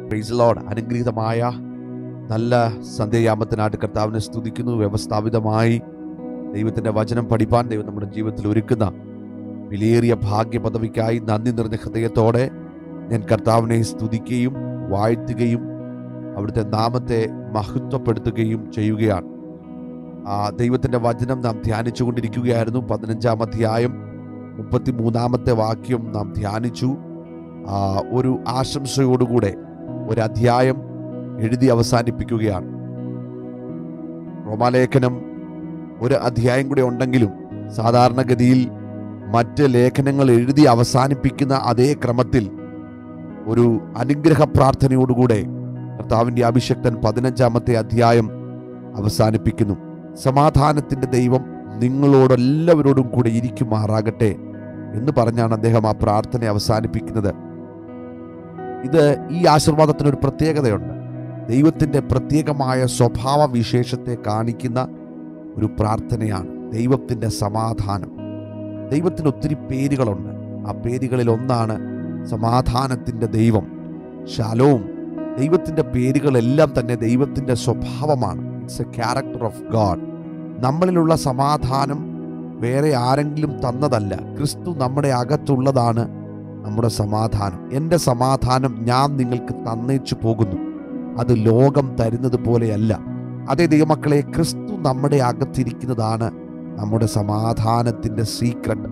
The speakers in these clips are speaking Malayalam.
പ്രൈസ് ലോഡ് അനുഗ്രഹീതമായ നല്ല സന്ധ്യയാമത്തിനായിട്ട് കർത്താവിനെ സ്തുതിക്കുന്നു വ്യവസ്ഥാപിതമായി ദൈവത്തിൻ്റെ വചനം പഠിപ്പാൻ ദൈവം നമ്മുടെ ജീവിതത്തിൽ ഒരുക്കുന്ന വിലയേറിയ ഭാഗ്യ പദവിക്കായി നന്ദി നിറഞ്ഞ ഹൃദയത്തോടെ ഞാൻ കർത്താവിനെ സ്തുതിക്കുകയും വാഴ്ത്തുകയും അവിടുത്തെ നാമത്തെ മഹത്വപ്പെടുത്തുകയും ചെയ്യുകയാണ് ആ ദൈവത്തിൻ്റെ വചനം നാം ധ്യാനിച്ചു കൊണ്ടിരിക്കുകയായിരുന്നു പതിനഞ്ചാം അധ്യായം മുപ്പത്തി മൂന്നാമത്തെ വാക്യം നാം ധ്യാനിച്ചു ആ, ഒരു ആശംസയോടുകൂടെ ഒരു അധ്യായം എഴുതി അവസാനിപ്പിക്കുകയാണ് റോമാലേഖനം ഒരു അധ്യായം കൂടെ ഉണ്ടെങ്കിലും സാധാരണഗതിയിൽ മറ്റ് ലേഖനങ്ങൾ എഴുതി അവസാനിപ്പിക്കുന്ന അതേ ക്രമത്തിൽ ഒരു അനുഗ്രഹ പ്രാർത്ഥനയോടുകൂടെ കർത്താവിൻ്റെ അഭിഷക്തൻ പതിനഞ്ചാമത്തെ അധ്യായം അവസാനിപ്പിക്കുന്നു സമാധാനത്തിൻ്റെ ദൈവം നിങ്ങളോടെല്ലാവരോടും കൂടെ ഇരിക്കുമാറാകട്ടെ എന്ന് പറഞ്ഞാണ് അദ്ദേഹം ആ പ്രാർത്ഥന അവസാനിപ്പിക്കുന്നത് ഇത് ഈ ആശീർവാദത്തിന് ഒരു പ്രത്യേകതയുണ്ട് ദൈവത്തിൻ്റെ പ്രത്യേകമായ സ്വഭാവ വിശേഷത്തെ കാണിക്കുന്ന ഒരു പ്രാർത്ഥനയാണ് ദൈവത്തിൻ്റെ സമാധാനം ദൈവത്തിന് ഒത്തിരി പേരുകളുണ്ട് ആ പേരുകളിൽ ഒന്നാണ് സമാധാനത്തിൻ്റെ ദൈവം ശാലോം ദൈവത്തിൻ്റെ പേരുകളെല്ലാം തന്നെ ദൈവത്തിൻ്റെ സ്വഭാവമാണ് it's a character of God നമ്മളിലുള്ള സമാധാനം വേറെ ആരെങ്കിലും തന്നതല്ല ക്രിസ്തു നമ്മുടെ അകത്തുള്ളതാണ് നമ്മുടെ സമാധാനം എൻ്റെ സമാധാനം ഞാൻ നിങ്ങൾക്ക് തന്നേച്ചു പോകുന്നു അത് ലോകം തരുന്നത് പോലെയല്ല അതേ ദൈവമക്കളെ ക്രിസ്തു നമ്മുടെ അകത്തിരിക്കുന്നതാണ് നമ്മുടെ സമാധാനത്തിൻ്റെ സീക്രട്ട്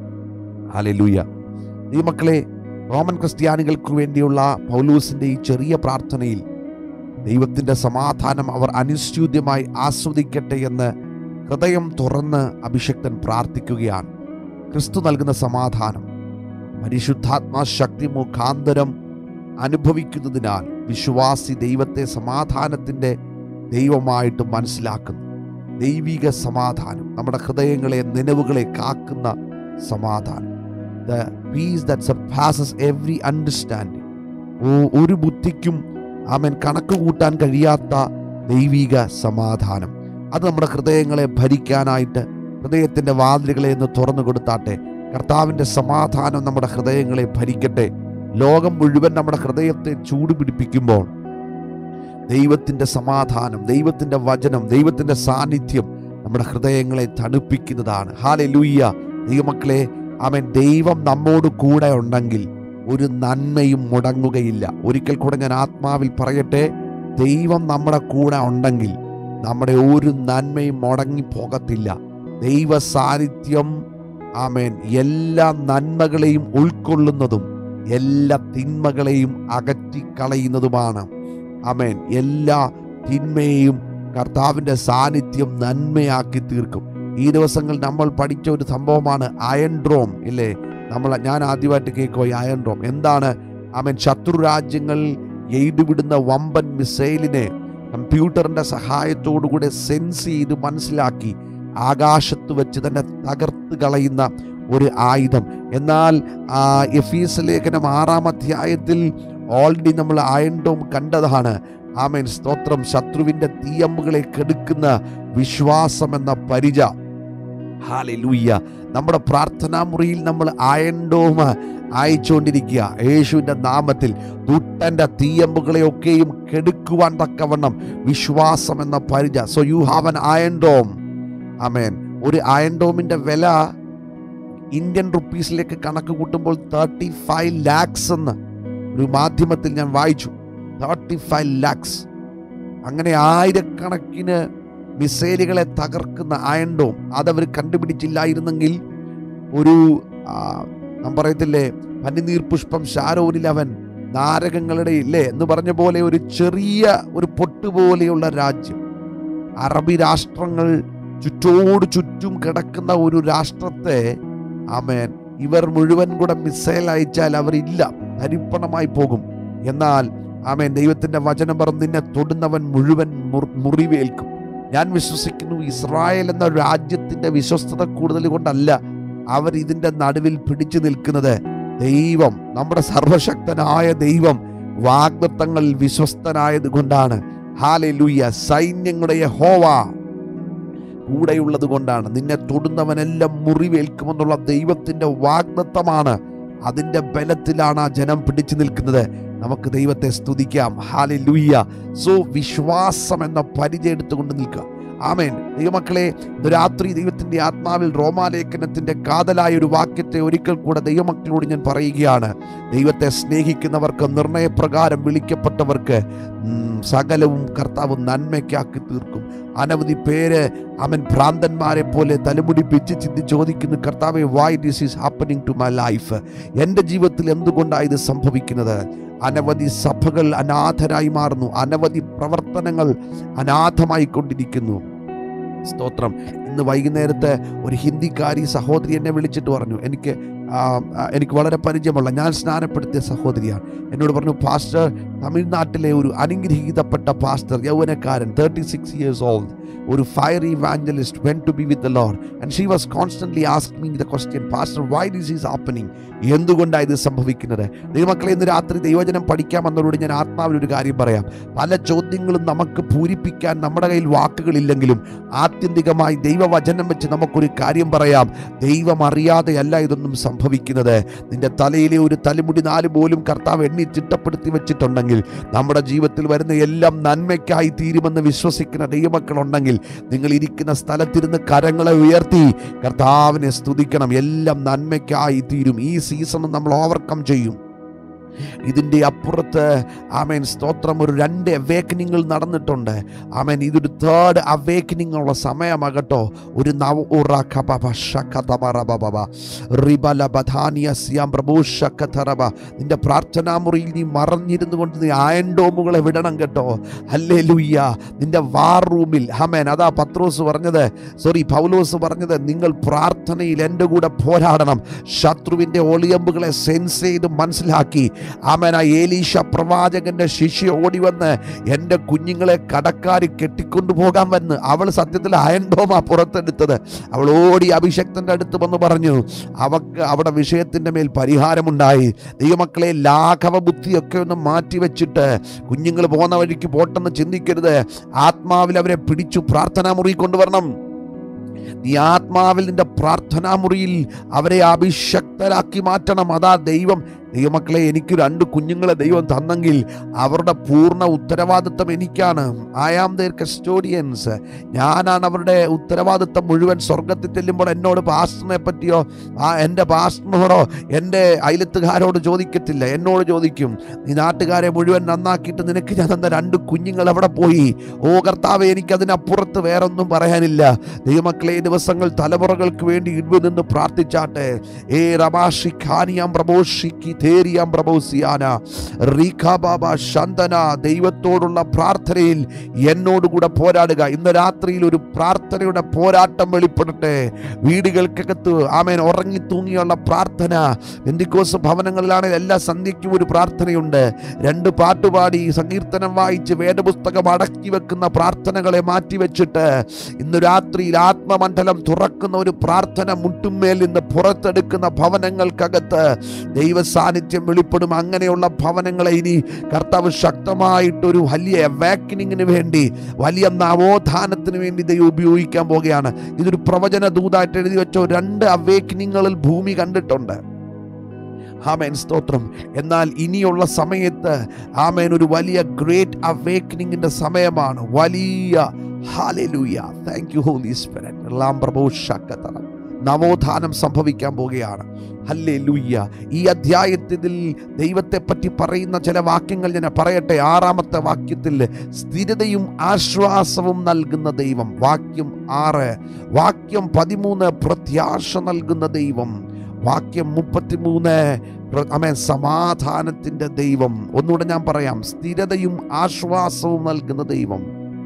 ഹാലലൂയ ദൈവമക്കളെ റോമൻ ക്രിസ്ത്യാനികൾക്ക് വേണ്ടിയുള്ള പൗലൂസിൻ്റെ ഈ ചെറിയ പ്രാർത്ഥനയിൽ ദൈവത്തിൻ്റെ സമാധാനം അവർ അനുസ്യൂദ്യമായി ആസ്വദിക്കട്ടെ എന്ന് ഹൃദയം തുറന്ന് അഭിഷക്തൻ പ്രാർത്ഥിക്കുകയാണ് ക്രിസ്തു നൽകുന്ന സമാധാനം പരിശുദ്ധാത്മാ ശക്തി മുഖാന്തരം അനുഭവിക്കുന്നതിനാൽ വിശ്വാസി ദൈവത്തെ സമാധാനത്തിൻ്റെ ദൈവമായിട്ട് മനസ്സിലാക്കുന്നു ദൈവിക സമാധാനം നമ്മുടെ ഹൃദയങ്ങളെ നിലവുകളെ കാക്കുന്ന സമാധാനം the peace that surpasses every understanding ഓ ഒരു ബുദ്ധിക്കും ആമൻ കണക്ക് കൂട്ടാൻ കഴിയാത്ത ദൈവിക സമാധാനം അത് നമ്മുടെ ഹൃദയങ്ങളെ ഭരിക്കാനായിട്ട് ഹൃദയത്തിൻ്റെ വാതിലുകളെ ഒന്ന് തുറന്നു കൊടുത്താട്ടെ കർത്താവിൻ്റെ സമാധാനം നമ്മുടെ ഹൃദയങ്ങളെ ഭരിക്കട്ടെ ലോകം മുഴുവൻ നമ്മുടെ ഹൃദയത്തെ ചൂടുപിടിപ്പിക്കുമ്പോൾ ദൈവത്തിൻ്റെ സമാധാനം ദൈവത്തിൻ്റെ വചനം ദൈവത്തിൻ്റെ സാന്നിധ്യം നമ്മുടെ ഹൃദയങ്ങളെ തണുപ്പിക്കുന്നതാണ് ഹാലെ ലൂയ്യ ദൈവമക്കളെ അവൻ ദൈവം നമ്മോട് കൂടെ ഉണ്ടെങ്കിൽ ഒരു നന്മയും മുടങ്ങുകയില്ല ഒരിക്കൽ കൂടെ ഞാൻ ആത്മാവിൽ പറയട്ടെ ദൈവം നമ്മുടെ കൂടെ ഉണ്ടെങ്കിൽ നമ്മുടെ ഒരു നന്മയും മുടങ്ങി പോകത്തില്ല ദൈവ സാന്നിധ്യം ആമേൻ എല്ലാ നന്മകളെയും ഉൾക്കൊള്ളുന്നതും എല്ലാ തിന്മകളെയും അകറ്റിക്കളയുന്നതുമാണ് ആമേൻ എല്ലാ തിന്മയെയും കർത്താവിൻ്റെ സാന്നിധ്യം നന്മയാക്കി തീർക്കും ഈ ദിവസങ്ങൾ നമ്മൾ പഠിച്ച ഒരു സംഭവമാണ് അയൺ ഡ്രോം ഇല്ലേ നമ്മൾ ഞാൻ ആദ്യമായിട്ട് കേൾക്കുക ഈ അയൺ ഡ്രോം എന്താണ് ആമേൻ ശത്രു രാജ്യങ്ങൾ എയ്തുവിടുന്ന വമ്പൻ മിസൈലിനെ കമ്പ്യൂട്ടറിൻ്റെ സഹായത്തോടുകൂടെ സെൻസ് ചെയ്ത് മനസ്സിലാക്കി ആകാശത്ത് വെച്ച് തന്നെ തകർത്ത് കളയുന്ന ഒരു ആയുധം എന്നാൽ ആ എഫീസ് ലേഖനം ആറാം അധ്യായത്തിൽ ഓൾറെഡി നമ്മൾ അയൺ ഡോം കണ്ടതാണ് ആമേൻ സ്തോത്രം ശത്രുവിൻ്റെ തീയമ്പുകളെ കെടുക്കുന്ന വിശ്വാസം എന്ന പരിച ഹാലൂയ്യ നമ്മുടെ പ്രാർത്ഥനാ മുറിയിൽ നമ്മൾ അയൺ ഡോം അയച്ചുകൊണ്ടിരിക്കുക യേശുവിൻ്റെ നാമത്തിൽ ദുട്ടൻ്റെ തീയമ്പുകളെയൊക്കെയും കെടുക്കുവാൻ തക്കവണ്ണം വിശ്വാസം എന്ന പരിച so you have an iron dome ആമേൻ ഒരു അയൺ ഡോമിൻ്റെ വില ഇന്ത്യൻ റുപ്പീസിലേക്ക് കണക്ക് കൂട്ടുമ്പോൾ തേർട്ടി ഫൈവ് ലാക്സ് എന്ന് ഒരു മാധ്യമത്തിൽ ഞാൻ വായിച്ചു തേർട്ടി ഫൈവ് ലാക്സ് അങ്ങനെ ആയിരക്കണക്കിന് മിസൈലുകളെ തകർക്കുന്ന അയൺ ഡോം അതവർ കണ്ടുപിടിച്ചില്ലായിരുന്നെങ്കിൽ ഒരു ആ, നാം പറയത്തില്ലേ പനിനീർ പുഷ്പം ഷാരോനിൽ അവൻ നാരകങ്ങളുടെ ഇല്ലേ എന്ന് പറഞ്ഞ പോലെ ഒരു ചെറിയ ഒരു പൊട്ടുപോലെയുള്ള രാജ്യം അറബി രാഷ്ട്രങ്ങൾ ചുറ്റോട് ചുറ്റും കിടക്കുന്ന ഒരു രാഷ്ട്രത്തെ ആമേൻ ഇവർ മുഴുവൻ കൂടെ മിസൈൽ അയച്ചാൽ അവരില്ല തരിപ്പണമായി പോകും എന്നാൽ ആമേൻ ദൈവത്തിന്റെ വചനം പറഞ്ഞ് നിന്നെ തൊടുന്നവൻ മുഴുവൻ മുർ- മുറിവേൽക്കും ഞാൻ വിശ്വസിക്കുന്നു ഇസ്രായേൽ എന്ന രാജ്യത്തിന്റെ വിശ്വസ്തത കൂടുതൽ കൊണ്ടല്ല അവർ ഇതിന്റെ നടുവിൽ പിടിച്ചു നിൽക്കുന്നത് ദൈവം നമ്മുടെ സർവശക്തനായ ദൈവം വാഗ്ദത്തങ്ങളിൽ വിശ്വസ്തനായത് കൊണ്ടാണ് ഹാലെ ലൂയ്യ സൈന്യങ്ങളുടെ യഹോവ കൂടെയുള്ളത് കൊണ്ടാണ് നിന്നെ തൊടുന്നവനെല്ലാം മുറിവേൽക്കുമെന്നുള്ള ദൈവത്തിന്റെ വാഗ്ദത്തമാണ് അതിന്റെ ബലത്തിലാണ് ആ ജനം പിടിച്ചു നിൽക്കുന്നത് നമുക്ക് ദൈവത്തെ സ്തുതിക്കാം ഹാലി ലൂയ്യ സോ വിശ്വാസം എന്ന പരിചയം എടുത്തുകൊണ്ട് നിൽക്കുക ആമേൻ ദൈവമക്കളെ ഇന്ന് രാത്രി ദൈവത്തിൻ്റെ ആത്മാവിൽ റോമാലേഖനത്തിൻ്റെ കാതലായ ഒരു വാക്യത്തെ ഒരിക്കൽ കൂടെ ദൈവമക്കളോട് ഞാൻ പറയുകയാണ് ദൈവത്തെ സ്നേഹിക്കുന്നവർക്ക് നിർണയപ്രകാരം വിളിക്കപ്പെട്ടവർക്ക് ഉം, സകലവും കർത്താവ് നന്മയ്ക്കാക്കി തീർക്കും അനവധി പേര് അവൻ ഭ്രാന്തന്മാരെ പോലെ തലമുടി പിച്ച് ചിന്തി ചോദിക്കുന്നു കർത്താവെ why this is happening to my life എൻ്റെ ജീവിതത്തിൽ എന്തുകൊണ്ടാണ് ഇത് സംഭവിക്കുന്നത് അനവധി സഭകൾ അനാഥരായി മാറുന്നു അനവധി പ്രവർത്തനങ്ങൾ അനാഥമായി കൊണ്ടിരിക്കുന്നു സ്തോത്രം ഇന്ന് വൈകുന്നേരത്ത് ഒരു ഹിന്ദിക്കാരി സഹോദരി എന്നെ വിളിച്ചിട്ട് പറഞ്ഞു എനിക്ക് ആ, ആ, എനിക്ക് വളരെ പരിചയമുള്ള ഞാൻ സ്നാനപ്പെടുത്തിയ സഹോദരിയാണ് എന്നോട് പറഞ്ഞു പാസ്റ്റർ തമിഴ്നാട്ടിലെ ഒരു അനുഗ്രഹീതപ്പെട്ട പാസ്റ്റർ യൗവനക്കാരൻ തേർട്ടി സിക്സ് ഇയേഴ്സ് ഓൾഡ് ഒരു fire evangelist went to be with the Lord and she was constantly asking the question pastor why this is happening എന്തുകൊണ്ടാണ് ഇത് സംഭവിക്കുന്നത് ദൈവമക്കളെ ഇന്ന് രാത്രി ദൈവജനം പഠിക്കാമെന്നവരോട് ഞാൻ ആത്മാവിൽ ഒരു കാര്യം പറയാം പല ചോദ്യങ്ങളും നമുക്ക് പൂരിപ്പിക്കാൻ നമ്മുടെ കയ്യിൽ വാക്കുകളില്ലെങ്കിലും ആത്യന്തികമായി ദൈവവചനം വെച്ച് നമുക്കൊരു കാര്യം പറയാം ദൈവം അറിയാതെയല്ല ഇതൊന്നും സംഭവിക്കുന്നത് നിന്റെ തലയിലെ ഒരു തലമുടി നാല് പോലും കർത്താവ് എണ്ണി ചിട്ടപ്പെടുത്തി വെച്ചിട്ടുണ്ടെങ്കിൽ നമ്മുടെ ജീവിതത്തിൽ വരുന്ന എല്ലാം നന്മയ്ക്കായി തീരുമെന്ന് വിശ്വസിക്കുന്ന ദൈവമക്കളുണ്ടെങ്കിൽ നിങ്ങൾ ഇരിക്കുന്ന സ്ഥലത്തിരുന്ന് കരങ്ങളെ ഉയർത്തി കർത്താവിനെ സ്തുതിക്കണം എല്ലാം നന്മയ്ക്കായി തീരും ഈ സീസൺ നമ്മൾ ഓവർകം ചെയ്യും ഇതിൻ്റെ അപ്പുറത്ത് ആമേൻ സ്തോത്രം ഒരു രണ്ട് അവേക്കനിങ്ങൾ നടന്നിട്ടുണ്ട് ആമേൻ ഇതൊരു തേർഡ് അവേക്കനിങ് ഉള്ള സമയമാകട്ടോ ഒരു നവ ഉറ കബബ ശകതമറബബബ റിബല ബധാനിയ സിയാം പ്രഭു ശകതറബ നിന്റെ പ്രാർത്ഥനാ മുറിയിൽ നീ മറഞ്ഞിരുന്നു കൊണ്ട് നീ ആയൻഡോമുകളെ വിടണം കേട്ടോ അല്ലേ ലുയ്യ നിന്റെ വാർ റൂമിൽ ഹമേൻ അതാ പത്രോസ് പറഞ്ഞത് സോറി പൗലോസ് പറഞ്ഞത് നിങ്ങൾ പ്രാർത്ഥനയിൽ എൻ്റെ കൂടെ പോരാടണം ശത്രുവിൻ്റെ ഒളിയമ്പുകളെ സെൻസ് ചെയ്ത് മനസ്സിലാക്കി ആമേൻ ആ ഏലീഷ പ്രവാചകന്റെ ശിഷ്യ ഓടി വന്ന് എൻ്റെ കുഞ്ഞുങ്ങളെ കടക്കാർ കെട്ടിക്കൊണ്ടു പോകാൻ വന്ന് അവൾ സത്യത്തിൽ അയൻഡോമാ പുറത്തെടുത്തത് അവൾ ഓടി അഭിഷക്തന്റെ അടുത്ത് വന്ന് പറഞ്ഞു അവക്ക് അവിടെ വിഷയത്തിൻ്റെ മേൽ പരിഹാരമുണ്ടായി ദൈവമക്കളെ ലാഘവ ബുദ്ധിയൊക്കെ ഒന്ന് മാറ്റി വെച്ചിട്ട് കുഞ്ഞുങ്ങൾ പോകുന്ന വഴിക്ക് പോട്ടെന്ന് ചിന്തിക്കരുത് ആത്മാവിൽ അവരെ പിടിച്ചു പ്രാർത്ഥനാ മുറി കൊണ്ടുവരണം നീ ആത്മാവിൽ നിന്റെ പ്രാർത്ഥനാ മുറിയിൽ അവരെ അഭിഷക്തരാക്കി മാറ്റണം അതാ ദൈവം ദൈവമക്കളെ എനിക്ക് രണ്ട് കുഞ്ഞുങ്ങളെ ദൈവം തന്നെങ്കിൽ അവരുടെ പൂർണ്ണ ഉത്തരവാദിത്വം എനിക്കാണ് ഐ ആം ദർ കസ്റ്റോഡിയൻസ് ഞാനാണ് അവരുടെ ഉത്തരവാദിത്വം മുഴുവൻ സ്വർഗത്തിൽ ചെല്ലുമ്പോൾ എന്നോട് പാസ്റ്ററിനെ പറ്റിയോ ആ എൻ്റെ പാസ്റ്ററിനോടോ എൻ്റെ അയലത്തുകാരോട് ചോദിക്കത്തില്ല എന്നോട് ചോദിക്കും നീ നാട്ടുകാരെ മുഴുവൻ നന്നാക്കിയിട്ട് നിനക്ക് ഞാൻ തന്ന രണ്ട് കുഞ്ഞുങ്ങൾ എവിടെ പോയി ഓ കർത്താവെ എനിക്കതിനപ്പുറത്ത് വേറൊന്നും പറയാനില്ല ദൈവമക്കളെ ഈ ദിവസങ്ങൾ തലമുറകൾക്ക് വേണ്ടി ഇടിവ് നിന്ന് പ്രാർത്ഥിച്ചാട്ടെ ഏ റമാഷി ഖാനിയാം പ്രഭോഷിക്കി തേരിയാം പ്രഭോസിയാന റീഖ ബാബ ശന്തന ദൈവത്തോടുള്ള പ്രാർത്ഥനയിൽ എന്നോടുകൂടെ പോരാടുക ഇന്ന് രാത്രിയിൽ ഒരു പ്രാർത്ഥനയുടെ പോരാട്ടം വെളിപ്പെടട്ടെ വീടുകൾക്കകത്ത് ആമേൻ ഉറങ്ങി തൂങ്ങിയുള്ള പ്രാർത്ഥന എന്തിക്കോസ് ഭവനങ്ങളിലാണെങ്കിൽ എല്ലാ സന്ധ്യയ്ക്കും ഒരു പ്രാർത്ഥനയുണ്ട് രണ്ട് പാട്ടുപാടി സങ്കീർത്തനം വായിച്ച് വേദപുസ്തകം അടക്കി വെക്കുന്ന പ്രാർത്ഥനകളെ മാറ്റിവെച്ചിട്ട് ഇന്ന് രാത്രിയിൽ ആത്മമണ്ഡലം തുറക്കുന്ന ഒരു പ്രാർത്ഥന മുട്ടുമേൽ നിന്ന് പുറത്തെടുക്കുന്ന ഭവനങ്ങൾക്കകത്ത് ദൈവ സാന്നിധ്യം വെളിപ്പെടും അങ്ങനെയുള്ള ഭവനങ്ങളെ ഇനി കർത്താവ് ശക്തമായിട്ടൊരു വലിയ വാക്കിനിങ്ങിന് വേണ്ടി വലിയ നവോത്ഥാനത്തിന് വേണ്ടി ദൈവം ഉപയോഗിക്കാൻ പോകുകയാണ് ഇതൊരു പ്രവചന ദൂതായിട്ട് എഴുതി വെച്ച രണ്ട് അവേക്കനിങ്ങളിൽ ഭൂമി കണ്ടിട്ടുണ്ട് ആമേൻ സ്തോത്രം എന്നാൽ ഇനിയുള്ള സമയത്ത് ആമേൻ ഒരു വലിയ ഗ്രേറ്റ് അവേക്കനിങ്ങിന്റെ സമയമാണ് വലിയ ഹാലലൂയ താങ്ക് യു ഹോലി സ്പിരിറ്റ് ലാം പ്രഭു ശക്കത്തറ നവോത്ഥാനം സംഭവിക്കാൻ പോവുകയാണ് ഹല്ലേ ലൂയ്യ ഈ അധ്യായത്തിൽ ദൈവത്തെ പറ്റി പറയുന്ന ചില വാക്യങ്ങൾ ഞാൻ പറയട്ടെ ആറാമത്തെ വാക്യത്തിൽ സ്ഥിരതയും ആശ്വാസവും നൽകുന്ന ദൈവം വാക്യം ആറ് വാക്യം പതിമൂന്ന് പ്രത്യാശ നൽകുന്ന ദൈവം വാക്യം മുപ്പത്തിമൂന്ന് അമേൻ സമാധാനത്തിൻ്റെ ദൈവം ഒന്നുകൂടെ ഞാൻ പറയാം സ്ഥിരതയും ആശ്വാസവും നൽകുന്ന ദൈവം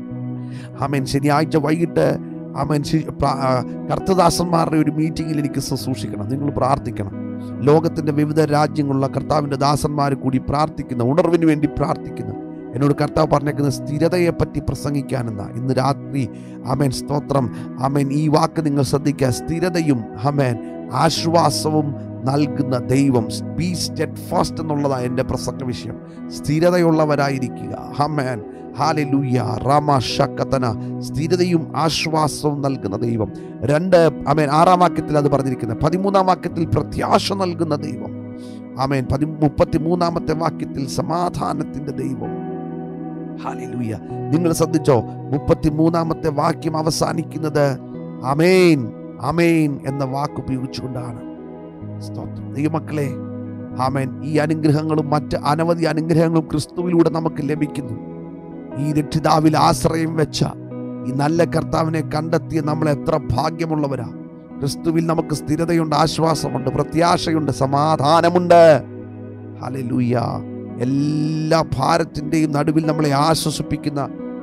ആമേൻ ശനിയാഴ്ച വൈകിട്ട് ആമേൻ ശി- പ്ര- ആ, കർത്തദാസന്മാരുടെ ഒരു മീറ്റിങ്ങിൽ എനിക്ക് ശുശ്രൂഷിക്കണം നിങ്ങൾ പ്രാർത്ഥിക്കണം ലോകത്തിൻ്റെ വിവിധ രാജ്യങ്ങളിലുള്ള കർത്താവിൻ്റെ ദാസന്മാർ കൂടി പ്രാർത്ഥിക്കുന്ന ഉണർവിന് വേണ്ടി പ്രാർത്ഥിക്കുന്ന എന്നോട് കർത്താവ് പറഞ്ഞേക്കുന്ന സ്ഥിരതയെ പറ്റി പ്രസംഗിക്കാനെന്ന ഇന്ന് രാത്രി ആമേൻ സ്തോത്രം ആമേൻ ഈ വാക്ക് നിങ്ങൾ ശ്രദ്ധിക്കുക സ്ഥിരതയും ആമേൻ ആശ്വാസവും നൽകുന്ന ദൈവം ബി സ്റ്റെഡ് ഫാസ്റ്റ് എന്നുള്ളതാണ് എൻ്റെ പ്രസംഗ വിഷയം സ്ഥിരതയുള്ളവരായിരിക്കുക ഹമേൻ ഹാലലൂയ റാമ ഷക്കത്തന സ്ഥിരതയും ആശ്വാസവും നൽകുന്ന ദൈവം രണ്ട് അമേൻ ആറാം വാക്യത്തിൽ അത് പറഞ്ഞിരിക്കുന്നത് പതിമൂന്നാം വാക്യത്തിൽ പ്രത്യാശ നൽകുന്ന ദൈവം ആമേൻ പതി മുപ്പത്തി മൂന്നാമത്തെ വാക്യത്തിൽ സമാധാനത്തിന്റെ ദൈവം ഹാലൂയ നിങ്ങൾ ശ്രദ്ധിച്ചോ മുപ്പത്തി മൂന്നാമത്തെ വാക്യം അവസാനിക്കുന്നത് അമേൻ അമേൻ എന്ന വാക്ക് ഉപയോഗിച്ചുകൊണ്ടാണ് സ്തോത്രം ദൈവമക്കളെ ആമേൻ ഈ അനുഗ്രഹങ്ങളും മറ്റ് അനവധി അനുഗ്രഹങ്ങളും ക്രിസ്തുവിലൂടെ നമുക്ക് ലഭിക്കുന്നു ഈ രക്ഷിതാവിൽ ആശ്രയം വെച്ച ഈ നല്ല കർത്താവിനെ കണ്ടെത്തിയ നമ്മൾ എത്ര ഭാഗ്യമുള്ളവരാ ക്രിസ്തുവിൽ നമുക്ക് സ്ഥിരതയുണ്ട് ആശ്വാസമുണ്ട് പ്രത്യാശയുണ്ട് സമാധാനമുണ്ട് ഹല്ലേലൂയ എല്ലാ ഭാരത്തിൻ്റെയും നടുവിൽ നമ്മളെ ആശ്വസിപ്പിക്കുന്ന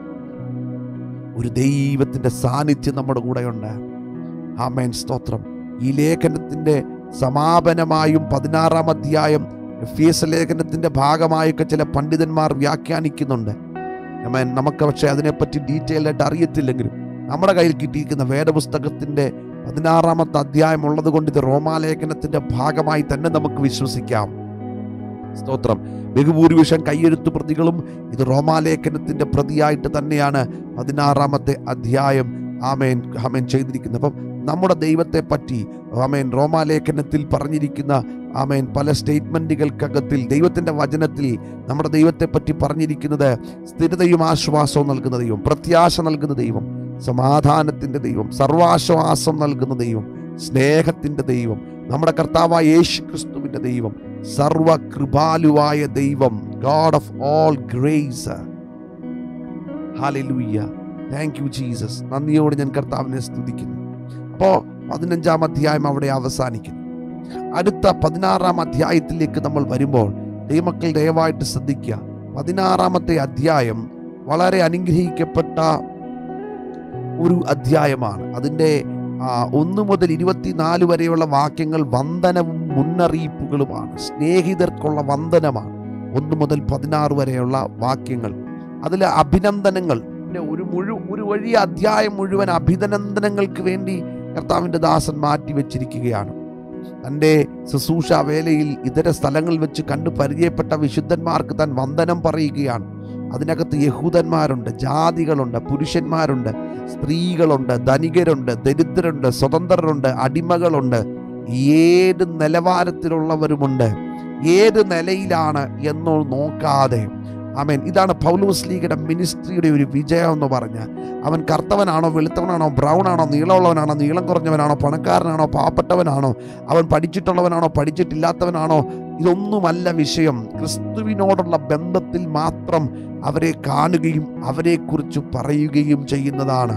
ഒരു ദൈവത്തിൻ്റെ സാന്നിധ്യം നമ്മുടെ കൂടെയുണ്ട് ആമേൻ സ്തോത്രം ഈ ലേഖനത്തിൻ്റെ സമാപനമായും പതിനാറാം അധ്യായം എഫീസ് ലേഖനത്തിൻ്റെ ഭാഗമായൊക്കെ ചില പണ്ഡിതന്മാർ വ്യാഖ്യാനിക്കുന്നുണ്ട് ആമേൻ നമുക്ക് പക്ഷേ അതിനെപ്പറ്റി ഡീറ്റെയിൽ ആയിട്ട് അറിയത്തില്ലെങ്കിലും നമ്മുടെ കയ്യിൽ കിട്ടിയിരിക്കുന്ന വേദപുസ്തകത്തിൻ്റെ പതിനാറാമത്തെ അധ്യായം ഉള്ളത് കൊണ്ട് ഇത് റോമാലേഖനത്തിൻ്റെ ഭാഗമായി തന്നെ നമുക്ക് വിശ്വസിക്കാം സ്തോത്രം ബഹുഭൂരിപക്ഷം കയ്യെഴുത്തു പ്രതികളും ഇത് റോമാലേഖനത്തിന്റെ പ്രതിയായിട്ട് തന്നെയാണ് പതിനാറാമത്തെ അധ്യായം ആമേൻ ആമേൻ ചെയ്തിരിക്കുന്നത് അപ്പം നമ്മുടെ ദൈവത്തെ പറ്റി ആമേൻ റോമാലേഖനത്തിൽ പറഞ്ഞിരിക്കുന്ന ആമേൻ പല സ്റ്റേറ്റ്മെന്റുകൾക്കകത്തിൽ ദൈവത്തിന്റെ വചനത്തിൽ നമ്മുടെ ദൈവത്തെ പറ്റി പറഞ്ഞിരിക്കുന്നത് സ്ഥിരതയും ആശ്വാസവും നൽകുന്ന ദൈവം പ്രത്യാശ നൽകുന്ന ദൈവം സമാധാനത്തിന്റെ ദൈവം സർവാശ്വാസം നൽകുന്ന ദൈവം സ്നേഹത്തിന്റെ ദൈവം നമ്മുടെ കർത്താവായ യേശു ക്രിസ്തുവിന്റെ ദൈവം സർവകൃപാലുവായ ദൈവം ഗാഡ് ഓഫ് ഓൾ ഗ്രേസ് ഹാലൂയ്യ താങ്ക് യു ജീസസ് നന്ദിയോട് ഞാൻ കർത്താവിനെ സ്തുതിക്കുന്നു അപ്പോൾ പതിനഞ്ചാം അധ്യായം അവിടെ അവസാനിക്കുന്നു അടുത്ത പതിനാറാം അധ്യായത്തിലേക്ക് നമ്മൾ വരുമ്പോൾ ദൈവമക്കൾ ദയവായിട്ട് ശ്രദ്ധിക്കുക പതിനാറാമത്തെ അധ്യായം വളരെ അനുഗ്രഹിക്കപ്പെട്ട ഒരു അധ്യായമാണ് അതിൻ്റെ ആ, ഒന്ന് മുതൽ ഇരുപത്തിനാല് വരെയുള്ള വാക്യങ്ങൾ വന്ദനവും മുന്നറിയിപ്പുകളുമാണ് സ്നേഹിതർക്കുള്ള വന്ദനമാണ് ഒന്ന് മുതൽ പതിനാറ് വരെയുള്ള വാക്യങ്ങൾ അതിൽ അഭിനന്ദനങ്ങൾ പിന്നെ ഒരു മുഴു ഒരു വലിയ അധ്യായം മുഴുവൻ അഭിനന്ദനങ്ങൾക്ക് വേണ്ടി കർത്താവിൻ്റെ ദാസൻ മാറ്റി വെച്ചിരിക്കുകയാണ് തൻ്റെ ശുശ്രൂഷ വേലയിൽ ഇതര സ്ഥലങ്ങളിൽ വെച്ച് കണ്ടു പരിചയപ്പെട്ട വിശുദ്ധന്മാർക്ക് താൻ വന്ദനം പറയുകയാണ് അതിനകത്ത് യഹൂദന്മാരുണ്ട് ജാതികളുണ്ട് പുരുഷന്മാരുണ്ട് സ്ത്രീകളുണ്ട് ധനികരുണ്ട് ദരിദ്രരുണ്ട് സ്വതന്ത്രരുണ്ട് അടിമകളുണ്ട് ഏത് നിലവാരത്തിലുള്ളവരുമുണ്ട് ഏത് നിലയിലാണ് എന്നോ നോക്കാതെ ആമേൻ ഇതാണ് പൗലോസ് ലീഗയുടെ മിനിസ്ട്രിയുടെ ഒരു വിജയം എന്ന് പറഞ്ഞാൽ അവൻ കറുത്തവനാണോ വെളുത്തവനാണോ ബ്രൗൺ ആണോ നീളമുള്ളവനാണോ നീളം കുറഞ്ഞവനാണോ പണക്കാരനാണോ പാവപ്പെട്ടവനാണോ അവൻ പഠിച്ചിട്ടുള്ളവനാണോ പഠിച്ചിട്ടില്ലാത്തവനാണോ ഇതൊന്നുമല്ല വിഷയം ക്രിസ്തുവിനോടുള്ള ബന്ധത്തിൽ മാത്രം അവരെ കാണുകയും അവരെക്കുറിച്ച് പറയുകയും ചെയ്യുന്നതാണ്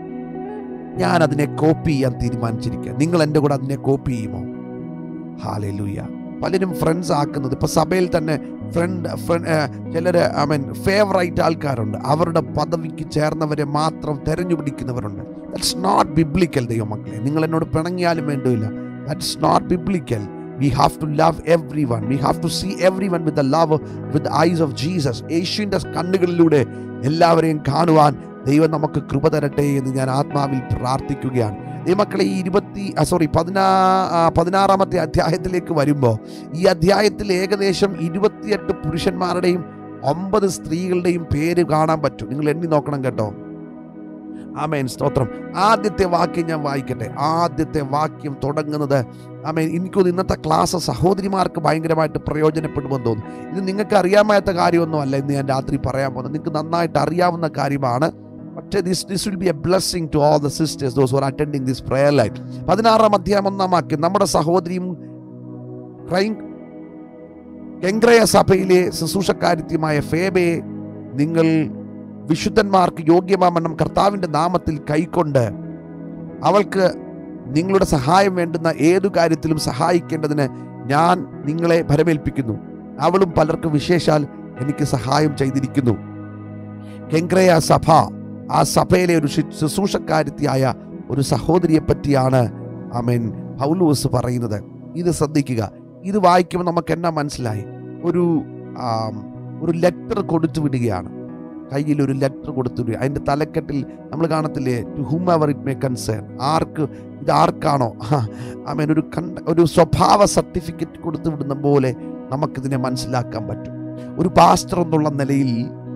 ഞാൻ അതിനെ കോപ്പി ചെയ്യാൻ തീരുമാനിച്ചിരിക്കുക നിങ്ങൾ എൻ്റെ കൂടെ അതിനെ കോപ്പി ചെയ്യുമോ ഹാലൂയ പലരും ഫ്രണ്ട്സ് ആക്കുന്നത് ഇപ്പൊ സഭയിൽ തന്നെ ഫ്രണ്ട് ചിലർ ഐ മീൻ ഫേവറൈറ്റ് ആൾക്കാരുണ്ട് അവരുടെ പദവിക്ക് ചേർന്നവരെ മാത്രം തെരഞ്ഞുപിടിക്കുന്നവരുണ്ട് ദാറ്റ്സ് നോട്ട് ബിബ്ലിക്കൽ ദൈവമക്കളെ നിങ്ങൾ എന്നോട് പിണങ്ങിയാലും വേണ്ടില്ല that's not biblical we have to love everyone we have to see everyone with the love with eyes of Jesus യേശുവിൻ്റെ കണ്ണുകളിലൂടെ എല്ലാവരെയും കാണുവാൻ ദൈവം നമുക്ക് കൃപ തരട്ടെ എന്ന് ഞാൻ ആത്മാവിൽ പ്രാർത്ഥിക്കുകയാണ് ദൈവമക്കളെ ഈ ഇരുപത്തി സോറി പതിനാ ആ, പതിനാറാമത്തെ അധ്യായത്തിലേക്ക് വരുമ്പോൾ ഈ അധ്യായത്തിൽ ഏകദേശം ഇരുപത്തിയെട്ട് പുരുഷന്മാരുടെയും ഒമ്പത് സ്ത്രീകളുടെയും പേര് കാണാൻ പറ്റും നിങ്ങൾ എണ്ണി നോക്കണം കേട്ടോ ആമേൻ സ്തോത്രം ആദ്യത്തെ വാക്യം ഞാൻ വായിക്കട്ടെ ആദ്യത്തെ വാക്യം തുടങ്ങുന്നത് ആമേൻ എനിക്കൊന്ന് ഇന്നത്തെ ക്ലാസ് സഹോദരിമാർക്ക് ഭയങ്കരമായിട്ട് പ്രയോജനപ്പെടുമെന്ന് തോന്നുന്നു ഇത് നിങ്ങൾക്ക് അറിയാമാത്ത കാര്യമൊന്നും അല്ല ഇന്ന് ഞാൻ രാത്രി പറയാൻ പോകുന്നത് നിങ്ങൾക്ക് നന്നായിട്ട് അറിയാവുന്ന കാര്യമാണ് പക്ഷേ this this will be a blessing to all the sisters those are attending this prayer line പതിനാറാം അധ്യായം ഒന്നാം വാക്യം നമ്മുടെ സഹോദരിയും ക്രൈം കെങ്ക്രയ സഭയിലെ ശുശ്രൂഷക്കാരിത്യമായ ഫേബയെ നിങ്ങൾ വിശുദ്ധന്മാർക്ക് യോഗ്യമാമണ്ണം കർത്താവിൻ്റെ നാമത്തിൽ കൈക്കൊണ്ട് അവൾക്ക് നിങ്ങളുടെ സഹായം വേണ്ടുന്ന ഏതു കാര്യത്തിലും സഹായിക്കേണ്ടതിന് ഞാൻ നിങ്ങളെ ഭരമേൽപ്പിക്കുന്നു അവളും പലർക്കും വിശേഷാൽ എനിക്ക് സഹായം ചെയ്തിരിക്കുന്നു കെങ്ക്രയ സഭ ആ സഭയിലെ ഒരു ശു- ശുശ്രൂഷക്കാരിത്തിയായ ഒരു സഹോദരിയെ പറ്റിയാണ് ആമേൻ പൗലൂസ് പറയുന്നത് ഇത് ശ്രദ്ധിക്കുക ഇത് വായിക്കുമ്പോൾ നമുക്ക് എന്നാ മനസ്സിലായി ഒരു ആം, ഒരു ലെറ്റർ കൊടുത്തു വിടുകയാണ് കയ്യിൽ ഒരു ലെറ്റർ കൊടുത്തു വിടുക അതിൻ്റെ തലക്കെട്ടിൽ നമ്മൾ കാണത്തില്ലേ to whomever it may concern ആർക്ക് ഇത് ആർക്കാണോ ആമേൻ ഒരു കണ്ട ഒരു സ്വഭാവ സർട്ടിഫിക്കറ്റ് കൊടുത്തു വിടുന്ന പോലെ നമുക്കിതിനെ മനസ്സിലാക്കാൻ പറ്റും ഒരു പാസ്റ്റർ എന്നുള്ള നിലയിൽ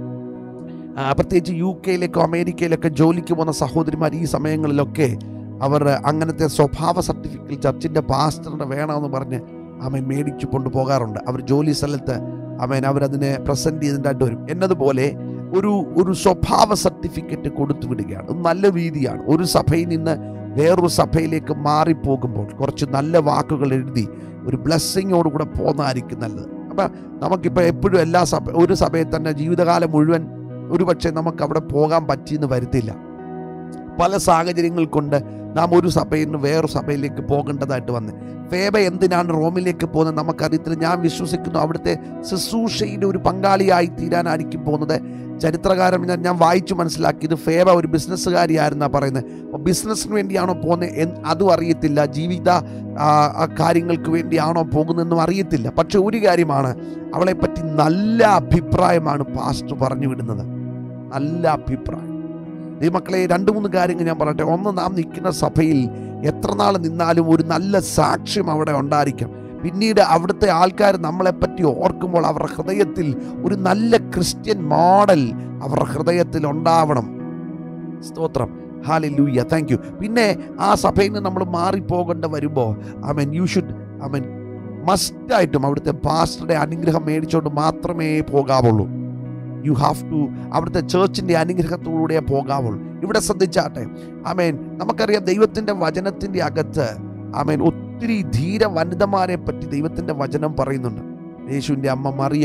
ആ, പ്രത്യേകിച്ച് യു കെയിലേക്കോ അമേരിക്കയിലൊക്കെ ജോലിക്ക് പോകുന്ന സഹോദരിമാർ ഈ സമയങ്ങളിലൊക്കെ അവർ അങ്ങനത്തെ സ്വഭാവ സർട്ടിഫിക്കറ്റ് ചർച്ചിൻ്റെ പാസ്റ്ററിൻ്റെ വേണമെന്ന് പറഞ്ഞ് അവൻ മേടിച്ചു കൊണ്ടുപോകാറുണ്ട് അവർ ജോലി സ്ഥലത്ത് അവൻ അവരതിനെ പ്രസൻറ്റ് ചെയ്തിട്ടായിട്ട് വരും എന്നതുപോലെ ഒരു ഒരു സ്വഭാവ സർട്ടിഫിക്കറ്റ് കൊടുത്തു വിടുകയാണ് അത് നല്ല രീതിയാണ് ഒരു സഭയിൽ നിന്ന് വേറൊരു സഭയിലേക്ക് മാറിപ്പോകുമ്പോൾ കുറച്ച് നല്ല വാക്കുകൾ എഴുതി ഒരു ബ്ലെസ്സിങ്ങോടുകൂടെ പോകുന്നതായിരിക്കും നല്ലത് അപ്പം നമുക്കിപ്പോൾ എപ്പോഴും എല്ലാ സഭ ഒരു സഭയിൽ തന്നെ ജീവിതകാലം മുഴുവൻ ഒരുപക്ഷെ നമുക്ക് അവിടെ പോകാൻ പറ്റിയെന്ന് വരുത്തില്ല പല സാഹചര്യങ്ങൾ കൊണ്ട് നാം ഒരു സഭയിൽ നിന്ന് വേറൊരു സഭയിലേക്ക് പോകേണ്ടതായിട്ട് വന്ന് ഫേബ എന്തിനാണ് റോമിലേക്ക് പോകുന്നത് നമുക്കറിയത്തില്ല ഞാൻ വിശ്വസിക്കുന്നു അവിടുത്തെ ശുശ്രൂഷയുടെ ഒരു പങ്കാളിയായി തീരാനായിരിക്കും പോകുന്നത് ചരിത്രകാരൻ ഞാൻ ഞാൻ വായിച്ചു മനസ്സിലാക്കിയത് ഫേബ ഒരു ബിസിനസ്സുകാരിയായിരുന്നാണ് പറയുന്നത് അപ്പോൾ ബിസിനസ്സിന് വേണ്ടിയാണോ പോകുന്നത് എന്ന് അതും അറിയത്തില്ല ജീവിത ആ, ആ കാര്യങ്ങൾക്ക് വേണ്ടിയാണോ പോകുന്നതെന്നും അറിയത്തില്ല പക്ഷെ ഒരു കാര്യമാണ് അവളെപ്പറ്റി നല്ല അഭിപ്രായമാണ് പാസ്റ്റർ പറഞ്ഞു വിടുന്നത് നല്ല അഭിപ്രായം ഈ മക്കളെ രണ്ട് മൂന്ന് കാര്യങ്ങൾ ഞാൻ പറയട്ടെ ഒന്ന് നാം നിൽക്കുന്ന സഭയിൽ എത്ര നാൾ നിന്നാലും ഒരു നല്ല സാക്ഷ്യം അവിടെ ഉണ്ടായിരിക്കും പിന്നീട് അവിടുത്തെ ആൾക്കാർ നമ്മളെപ്പറ്റി ഓർക്കുമ്പോൾ അവരുടെ ഹൃദയത്തിൽ ഒരു നല്ല ക്രിസ്ത്യൻ മോഡൽ അവരുടെ ഹൃദയത്തിൽ ഉണ്ടാവണം സ്തോത്രം ഹാലി ലൂയ താങ്ക് യു പിന്നെ ആ സഭയിൽ നിന്ന് നമ്മൾ മാറിപ്പോകേണ്ട വരുമ്പോൾ I mean you should I mean മസ്റ്റായിട്ടും അവിടുത്തെ പാസ്റ്ററുടെ അനുഗ്രഹം മേടിച്ചുകൊണ്ട് മാത്രമേ പോകാവുള്ളൂ യു ഹാവ് ടു അവിടുത്തെ ചേർച്ചിൻ്റെ അനുഗ്രഹത്തോടെ പോകാവുള്ളൂ ഇവിടെ ശ്രദ്ധിച്ചാട്ടെ ആമേൻ നമുക്കറിയാം ദൈവത്തിൻ്റെ വചനത്തിൻ്റെ അകത്ത് ആമേൻ ഒത്തിരി ധീര വനിതമാരെ പറ്റി ദൈവത്തിൻ്റെ വചനം പറയുന്നുണ്ട് യേശുവിൻ്റെ അമ്മ മറിയ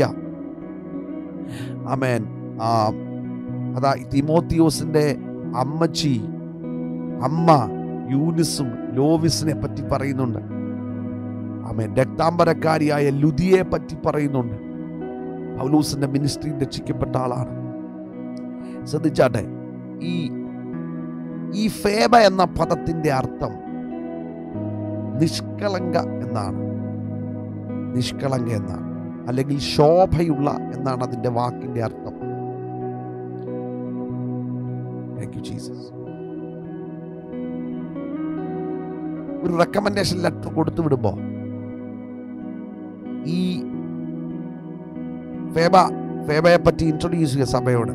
ആമേൻ ആ അതാ തിമോത്തിയോസിൻ്റെ അമ്മച്ചി അമ്മ യൂനിസും ലോവിസിനെ പറ്റി പറയുന്നുണ്ട് ആമേൻ രക്താംബരക്കാരിയായ ലുതിയെ പറ്റി പറയുന്നുണ്ട് പൗലൂസിന്റെ മിനിസ്ട്രി രക്ഷിക്കപ്പെട്ട ആളാണ് ശ്രദ്ധിച്ചാട്ടെ ഈ ഈ ഫേബ എന്ന പദത്തിന്റെ അർത്ഥം നിഷ്കളങ്ക എന്നാണ് നിഷ്കളങ്ക എന്നാണ് അല്ലെങ്കിൽ ശോഭയുള്ള എന്നാണ് അതിന്റെ വാക്കിന്റെ അർത്ഥം Thank you, Jesus. ഒരു റെക്കമെൻഡേഷൻ ലെറ്റർ കൊടുത്തു വിടുമ്പോ ഈ ഫേബ ഫേബയെ പറ്റി ഇൻട്രൊഡ്യൂസ് ചെയ്യുക സഭയോട്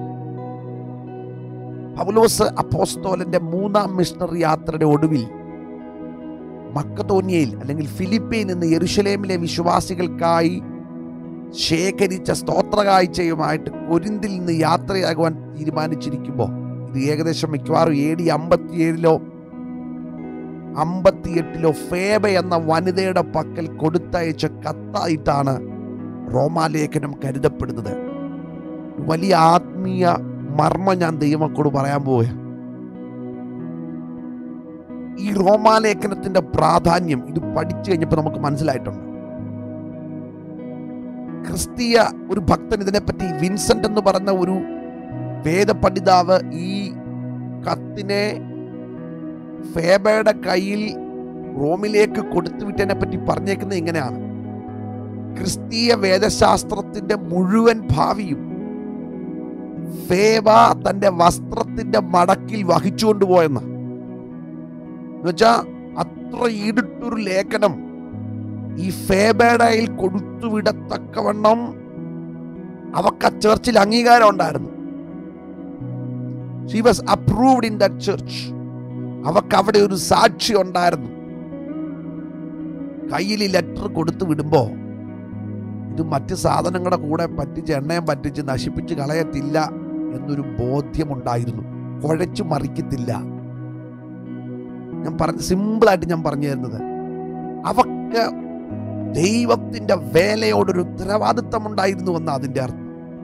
പൗലോസ് അപ്പോസ്തോലന്റെ മൂന്നാം മിഷണറി യാത്രയുടെ ഒടുവിൽ മക്കതോന്യയിൽ അല്ലെങ്കിൽ ഫിലിപ്പീൻ നിന്ന് യെരുഷലേമിലെ വിശ്വാസികൾക്കായി ശേഖരിച്ച സ്തോത്രകാഴ്ചയുമായിട്ട് കൊരിന്തിൽ നിന്ന് യാത്രയാകുവാൻ തീരുമാനിച്ചിരിക്കുമ്പോൾ ഇത് ഏകദേശം മിക്കവാറും എ ഡി അമ്പത്തിയേഴിലോ അമ്പത്തിയെട്ടിലോ ഫേബ എന്ന വനിതയുടെ പക്കൽ കൊടുത്തയച്ച കത്തായിട്ടാണ് റോമാലേഖനം കരുതപ്പെടുന്നത് വലിയ ആത്മീയ മർമ്മ ഞാൻ ദൈവമക്കോട് പറയാൻ പോവുക ഈ റോമാലേഖനത്തിന്റെ പ്രാധാന്യം ഇത് പഠിച്ചു കഴിഞ്ഞപ്പോൾ നമുക്ക് മനസ്സിലായിട്ടുണ്ട് ക്രിസ്തീയ ഒരു ഭക്തൻ ഇതിനെപ്പറ്റി വിൻസെന്റ് എന്ന് പറഞ്ഞ ഒരു വേദപണ്ഡിതാവ് ഈ കത്തിനെ ഫേബയുടെ കയ്യിൽ റോമിലേക്ക് കൊടുത്തുവിട്ടതിനെ പറ്റി പറഞ്ഞേക്കുന്നത് ഇങ്ങനെയാണ് ക്രിസ്തീയ വേദശാസ്ത്രത്തിന്റെ മുഴുവൻ ഭാവിയും ഫേബ തന്റെ വസ്ത്രത്തിന്റെ മടക്കിൽ വഹിച്ചുകൊണ്ട് പോയെന്ന് എന്നുവെച്ചാ അത്ര ഈടുട്ടൊരു ലേഖനം ഈ ഫേബയുടെ കയ്യിൽ കൊടുത്തുവിടത്തക്കവണ്ണം അവക്ക് ആ ചർച്ചിൽ അംഗീകാരം ഉണ്ടായിരുന്നു she was approved in that church അവക്ക് അവിടെ ഒരു സാക്ഷി ഉണ്ടായിരുന്നു കയ്യിൽ ഈ ലെറ്റർ കൊടുത്തു വിടുമ്പോ ഇത് മറ്റ് സാധനങ്ങളുടെ കൂടെ പറ്റിച്ച് എണ്ണയം പറ്റിച്ച് നശിപ്പിച്ച് കളയത്തില്ല എന്നൊരു ബോധ്യമുണ്ടായിരുന്നു കുഴച്ചു മറിക്കത്തില്ല ഞാൻ പറഞ്ഞ സിമ്പിളായിട്ട് ഞാൻ പറഞ്ഞു തരുന്നത് അവക്ക് ദൈവത്തിന്റെ വേലയോടൊരു ഉത്തരവാദിത്തം ഉണ്ടായിരുന്നു എന്ന് അതിന്റെ അർത്ഥം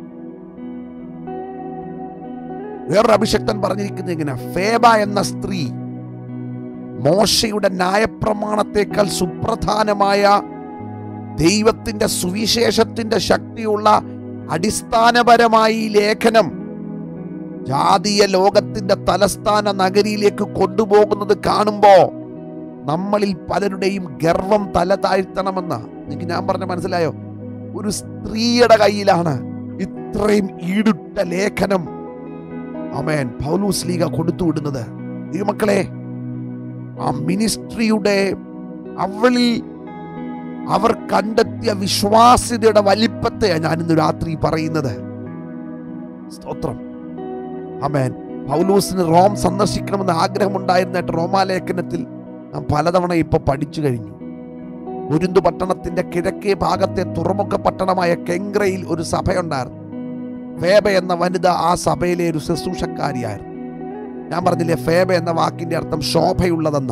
വേറൊരു അഭിഷക്തൻ പറഞ്ഞിരിക്കുന്നത് ഇങ്ങനെ ഫേബ എന്ന സ്ത്രീ മോശയുടെ ന്യായപ്രമാണത്തെക്കാൾ സുപ്രധാനമായ ദൈവത്തിന്റെ സുവിശേഷത്തിന്റെ ശക്തിയുള്ള അടിസ്ഥാനപരമായി ഈ ലേഖനം ജാതീയ ലോകത്തിന്റെ തലസ്ഥാന നഗരിയിലേക്ക് കൊണ്ടുപോകുന്നത് കാണുമ്പോ നമ്മളിൽ പലരുടെയും ഗർവം തല താഴ്ത്തണമെന്ന് എനിക്ക് ഞാൻ പറഞ്ഞ മനസ്സിലായോ ഒരു സ്ത്രീയുടെ കയ്യിലാണ് ഇത്രയും ഈടുട്ട ലേഖനം അമേൻ പൗലൂസ് ലീഗ കൊടുത്തു വിടുന്നത് ഈ മക്കളെ ആ മിനിസ്ട്രിയുടെ അവളിൽ അവർ കണ്ടെത്തിയ വിശ്വാസ്യതയുടെ വലിപ്പത്തെയാണ് ഞാൻ ഇന്ന് രാത്രി പറയുന്നത് സ്തോത്രം അമേൻ പൗലൂസിന് റോം സന്ദർശിക്കണമെന്ന് ആഗ്രഹമുണ്ടായിരുന്നിട്ട് റോമാലേഖനത്തിൽ നാം പലതവണ ഇപ്പൊ പഠിച്ചു കഴിഞ്ഞു കുരുന്തു പട്ടണത്തിന്റെ കിഴക്കേ ഭാഗത്തെ തുറമുഖ പട്ടണമായ കെങ്ക്രയിൽ ഒരു സഭയുണ്ടായിരുന്നു ഫേബ എന്ന വനിത ആ സഭയിലെ ഒരു ശുശ്രൂഷക്കാരിയായിരുന്നു ഞാൻ പറഞ്ഞില്ലേ ഫേബ എന്ന വാക്കിന്റെ അർത്ഥം ശോഭയുള്ളതെന്ന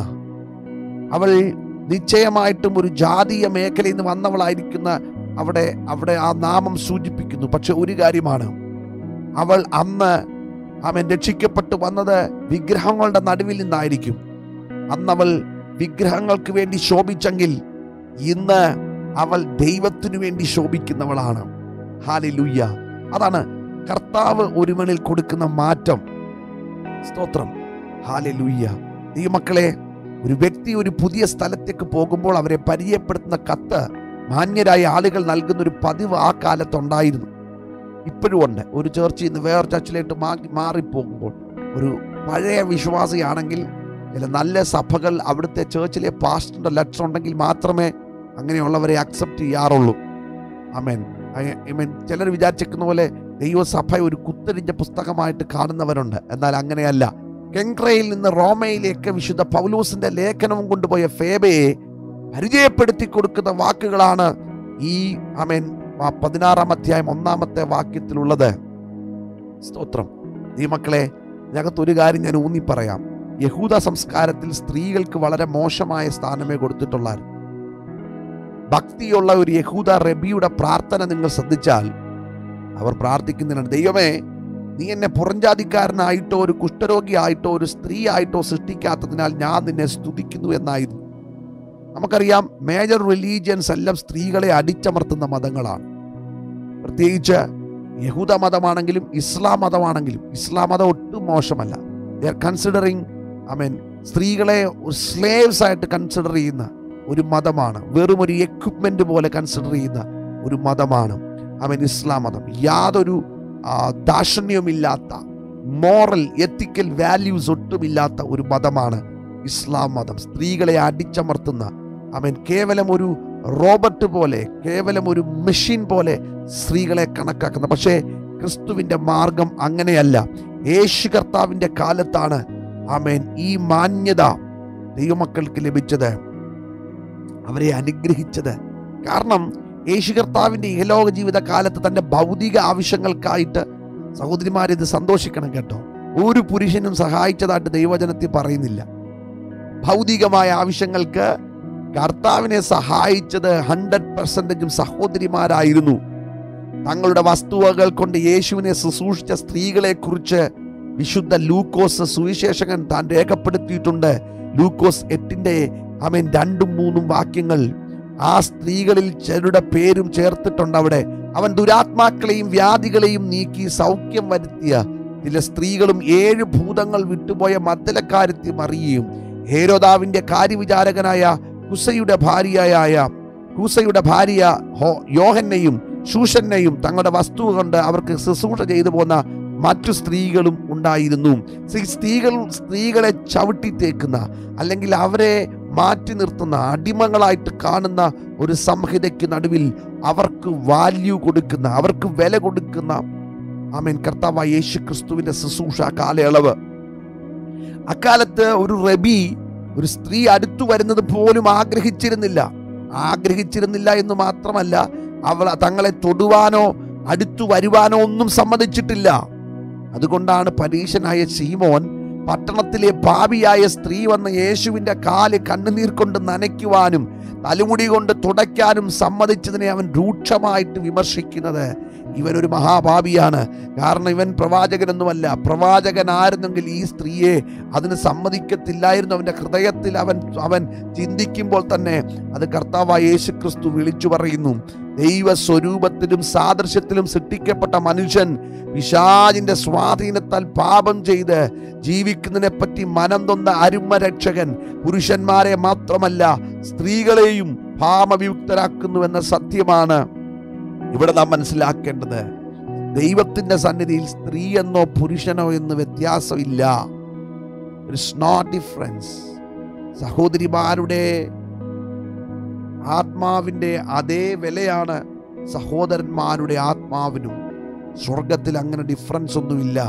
അവൾ നിശ്ചയമായിട്ടും ഒരു ജാതീയ മേഖലയിൽ നിന്ന് വന്നവളായിരിക്കുന്ന അവിടെ അവിടെ ആ നാമം സൂചിപ്പിക്കുന്നു പക്ഷെ ഒരു കാര്യമാണ് അവൾ അന്ന് അവൻ രക്ഷിക്കപ്പെട്ടു വന്നത് വിഗ്രഹങ്ങളുടെ നടുവിൽ നിന്നായിരിക്കും അന്നവൾ വിഗ്രഹങ്ങൾക്ക് വേണ്ടി ശോഭിച്ചെങ്കിൽ ഇന്ന് അവൾ ദൈവത്തിനു വേണ്ടി ശോഭിക്കുന്നവളാണ് ഹാലിലൂയ്യ അതാണ് കർത്താവ് ഒരുവനിൽ കൊടുക്കുന്ന മാറ്റം സ്തോത്രം ഹാലിലൂയ്യ ദൈവമക്കളെ ഒരു വ്യക്തി ഒരു പുതിയ സ്ഥലത്തേക്ക് പോകുമ്പോൾ അവരെ പരിചയപ്പെടുത്തുന്ന കത്ത് മാന്യരായ ആളുകൾ നൽകുന്ന ഒരു പതിവ് ആ കാലത്തുണ്ടായിരുന്നു ഇപ്പോഴും ഉണ്ട് ഒരു ചർച്ചിൽ നിന്ന് വേറെ ചർച്ചിലേക്ക് മാറി മാറിപ്പോകുമ്പോൾ ഒരു പഴയ വിശ്വാസിയാണെങ്കിൽ ചില നല്ല സഭകൾ അവിടുത്തെ ചേർച്ചിലെ പാസ്റ്ററിൻ്റെ ലെറ്റർ ഉണ്ടെങ്കിൽ മാത്രമേ അങ്ങനെയുള്ളവരെ അക്സെപ്റ്റ് ചെയ്യാറുള്ളൂ അമേൻ മീൻ ചിലർ വിചാരിച്ചിരിക്കുന്ന പോലെ ദൈവസഭ ഒരു കുത്തരിഞ്ഞ പുസ്തകമായിട്ട് കാണുന്നവരുണ്ട് എന്നാൽ അങ്ങനെയല്ല കെങ്ക്രയിൽ നിന്ന് റോമയിലേക്ക് വിശുദ്ധ പൗലൂസിന്റെ ലേഖനവും കൊണ്ടുപോയ ഫേബയെ പരിചയപ്പെടുത്തി കൊടുക്കുന്ന വാക്കുകളാണ് ഈ അമേൻ ആ പതിനാറാം അധ്യായം ഒന്നാമത്തെ വാക്യത്തിലുള്ളത് സ്തോത്രം ഈ മക്കളെ ഇതിനകത്ത് ഒരു കാര്യം ഞാൻ ഊന്നി പറയാം യഹൂദ സംസ്കാരത്തിൽ സ്ത്രീകൾക്ക് വളരെ മോശമായ സ്ഥാനമേ കൊടുത്തിട്ടുള്ളായിരുന്നു ഭക്തിയുള്ള ഒരു യഹൂദ റബിയുടെ പ്രാർത്ഥന നിങ്ങൾ ശ്രദ്ധിച്ചാൽ അവർ പ്രാർത്ഥിക്കുന്നതിനാണ് ദൈവമേ നീ എന്നെ പുറംജാതിക്കാരനായിട്ടോ ഒരു കുഷ്ഠരോഗിയായിട്ടോ ഒരു സ്ത്രീ ആയിട്ടോ സൃഷ്ടിക്കാത്തതിനാൽ ഞാൻ നിന്നെ സ്തുതിക്കുന്നു എന്നായിരുന്നു നമുക്കറിയാം മേജർ റിലീജിയൻസ് എല്ലാം സ്ത്രീകളെ അടിച്ചമർത്തുന്ന മതങ്ങളാണ് പ്രത്യേകിച്ച് യഹൂദ മതമാണെങ്കിലും ഇസ്ലാം മതമാണെങ്കിലും ഇസ്ലാം മതം ഒട്ടും മോശമല്ല ദർ കൺസിഡറിങ് ഐ മീൻ സ്ത്രീകളെ സ്ലേവ്സ് ആയിട്ട് കൺസിഡർ ചെയ്യുന്ന ഒരു മതമാണ് വെറും ഒരു എക്വിപ്മെന്റ് പോലെ കൺസിഡർ ചെയ്യുന്ന ഒരു മതമാണ് ഐ മീൻ ഇസ്ലാം മതം യാതൊരു ആ, ദാക്ഷിണ്യവുമില്ലാത്ത മോറൽ എത്തിക്കൽ വാല്യൂസ് ഒട്ടുമില്ലാത്ത ഒരു മതമാണ് ഇസ്ലാം മതം സ്ത്രീകളെ അടിച്ചമർത്തുന്ന അവൻ കേവലം ഒരു റോബർട്ട് പോലെ കേവലം ഒരു മെഷീൻ പോലെ സ്ത്രീകളെ കണക്കാക്കുന്ന പക്ഷേ ക്രിസ്തുവിന്റെ മാർഗം അങ്ങനെയല്ല യേശു കർത്താവിന്റെ കാലത്താണ് ആമേൻ ഈ മാന്യത ദൈവമക്കൾക്ക് ലഭിച്ചത് അവരെ അനുഗ്രഹിച്ചത് കാരണം യേശു കർത്താവിന്റെ ഇഹലോക ജീവിത കാലത്ത് തന്റെ ഭൗതിക ആവശ്യങ്ങൾക്കായിട്ട് സഹോദരിമാരെ ഇത് സന്തോഷിക്കണം കേട്ടോ ഒരു പുരുഷനും സഹായിച്ചതായിട്ട് ദൈവജനത്തിൽ പറയുന്നില്ല ഭൗതികമായ ആവശ്യങ്ങൾക്ക് കർത്താവിനെ സഹായിച്ചത് ഹൺഡ്രഡ് പെർസെൻറ്റേജും സഹോദരിമാരായിരുന്നു തങ്ങളുടെ വസ്തുവകൾ കൊണ്ട് യേശുവിനെ ശുശ്രൂഷിച്ച സ്ത്രീകളെ കുറിച്ച് വിശുദ്ധ ലൂക്കോസ് സുവിശേഷകൻ താൻ രേഖപ്പെടുത്തിയിട്ടുണ്ട് ലൂക്കോസ് എട്ടിന്റെ അവൻ രണ്ടും മൂന്നും വാക്യങ്ങൾ ആ സ്ത്രീകളിൽ ചിലരുടെ പേരും ചേർത്തിട്ടുണ്ട് അവിടെ അവൻ ദുരാത്മാക്കളെയും വ്യാധികളെയും നീക്കി സൗഖ്യം വരുത്തിയ ചില സ്ത്രീകളും ഏഴ് ഭൂതങ്ങൾ വിട്ടുപോയ മദ്ദലക്കാരത്തി മറിയയും ഹേരോദാവിന്റെ കാര്യവിചാരകനായ കുസയുടെ ഭാര്യയായ കൂസയുടെ ഭാര്യ ഹോ- യോഹന്നെയും ശൂഷന്നെയും തങ്ങളുടെ വസ്തു കൊണ്ട് അവർക്ക് ശുശ്രൂഷ ചെയ്തു പോന്ന മറ്റു സ്ത്രീകളും ഉണ്ടായിരുന്നു ഈ സ്ത്രീകൾ സ്ത്രീകളെ ചവിട്ടി തേക്കുന്ന അല്ലെങ്കിൽ അവരെ മാറ്റി നിർത്തുന്ന അടിമകളായിട്ട് കാണുന്ന ഒരു സംഹിതയ്ക്ക് നടുവിൽ അവർക്ക് വാല്യൂ കൊടുക്കുന്ന അവർക്ക് വില കൊടുക്കുന്ന ആമേൻ കർത്താവായ യേശു ക്രിസ്തുവിന്റെ ശുശ്രൂഷ കാലയളവ് അക്കാലത്ത് ഒരു റബി ഒരു സ്ത്രീ അടുത്തു വരുന്നത് പോലും ആഗ്രഹിച്ചിരുന്നില്ല ആഗ്രഹിച്ചിരുന്നില്ല എന്ന് മാത്രമല്ല അവൾ തങ്ങളെ തൊടുവാനോ അടുത്തു വരുവാനോ ഒന്നും സമ്മതിച്ചിട്ടില്ല അതുകൊണ്ടാണ് പരീശനായ ശീമോൻ പട്ടണത്തിലെ ഭാവിയായ സ്ത്രീ വന്ന് യേശുവിന്റെ കാല് കണ്ണുനീർ കൊണ്ട് നനയ്ക്കുവാനും തലമുടി കൊണ്ട് തുടയ്ക്കാനും സമ്മതിച്ചതിനെ അവൻ രൂക്ഷമായിട്ട് വിമർശിക്കുന്നത് ഇവൻ ഒരു മഹാഭാവിയാണ് കാരണം ഇവൻ പ്രവാചകനൊന്നുമല്ല പ്രവാചകനായിരുന്നെങ്കിൽ ഈ സ്ത്രീയെ അതിന് സമ്മതിക്കത്തില്ലായിരുന്നു അവൻ്റെ ഹൃദയത്തിൽ അവൻ അവൻ ചിന്തിക്കുമ്പോൾ തന്നെ അത് കർത്താവായ യേശു ക്രിസ്തു വിളിച്ചു പറയുന്നു ദൈവ സ്വരൂപത്തിലും സാദൃശ്യത്തിലും സൃഷ്ടിക്കപ്പെട്ട മനുഷ്യൻ പിശാചിന്റെ സ്വാധീനത്താൽ പാപം ചെയ്ത് ജീവിക്കുന്നതിനെ പറ്റി മനം തൊന്ന അരുമ രക്ഷകൻ പുരുഷന്മാരെ മാത്രമല്ല സ്ത്രീകളെയും പാപവിയുക്തരാക്കുന്നുവെന്ന സത്യമാണ് ഇവിടെ നാം മനസ്സിലാക്കേണ്ടത് ദൈവത്തിന്റെ സന്നിധിയിൽ സ്ത്രീ എന്നോ പുരുഷനോ എന്ന് വ്യത്യാസമില്ല നോട്ട് ഡിഫറൻസ് സഹോദരിമാരുടെ ആത്മാവിൻ്റെ അതേ വിലയാണ് സഹോദരന്മാരുടെ ആത്മാവിനും സ്വർഗത്തിൽ അങ്ങനെ ഡിഫറൻസ് ഒന്നുമില്ല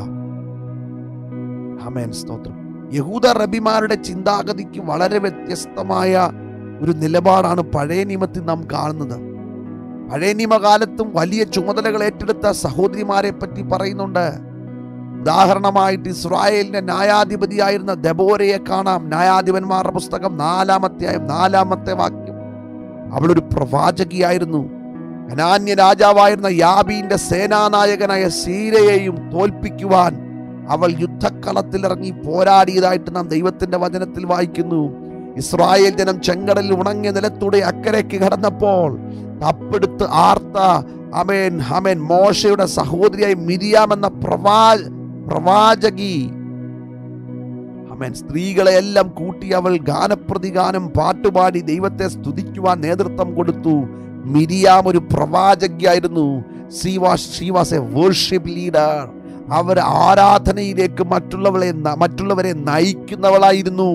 ആമേൻ സ്തോത്രം യഹൂദ റബിമാരുടെ ചിന്താഗതിക്ക് വളരെ വ്യത്യസ്തമായ ഒരു നിലപാടാണ് പഴയ നിയമത്തിൽ നാം കാണുന്നത് പഴയ നിയമകാലത്തും വലിയ ചുമതലകൾ ഏറ്റെടുത്ത സഹോദരിമാരെ പറ്റി പറയുന്നുണ്ട് ഉദാഹരണമായിട്ട് ഇസ്രായേലിന്റെ ന്യായാധിപതിയായിരുന്ന ദബോരയെ കാണാം ന്യായാധിപന്മാരുടെ പുസ്തകം നാലാമത്തെ നാലാമത്തെ വാക്യം അവളൊരു പ്രവാചകിയായിരുന്നു കനാന്യ രാജാവായിരുന്ന യാബീന്റെ സേനാനായകനായ സീരയെയും തോൽപ്പിക്കുവാൻ അവൾ യുദ്ധക്കളത്തിലിറങ്ങി പോരാടിയതായിട്ട് നാം ദൈവത്തിന്റെ വചനത്തിൽ വായിക്കുന്നു ഇസ്രായേൽ ജനം ചെങ്കടലിൽ ഉണങ്ങിയ നിലത്തൂടെ അക്കരയ്ക്ക് കടന്നപ്പോൾ തപ്പെടുത്ത് ആർത്ത അമേൻ അമേൻ മോശയുടെ സഹോദരിയായി മിരിയാം എന്ന പ്രവാ പ്രവാചകി അമേൻ സ്ത്രീകളെ എല്ലാം കൂട്ടി അവൾ ഗാനപ്രതിഗാനം പാട്ടുപാടി ദൈവത്തെ സ്തുതിക്കുവാൻ നേതൃത്വം കൊടുത്തു മിരിയാം ഒരു പ്രവാചകിയായിരുന്നു she was she was a worship leader അവർ ആരാധനയിലേക്ക് മറ്റുള്ളവരെ ന- മറ്റുള്ളവരെ നയിക്കുന്നവളായിരുന്നു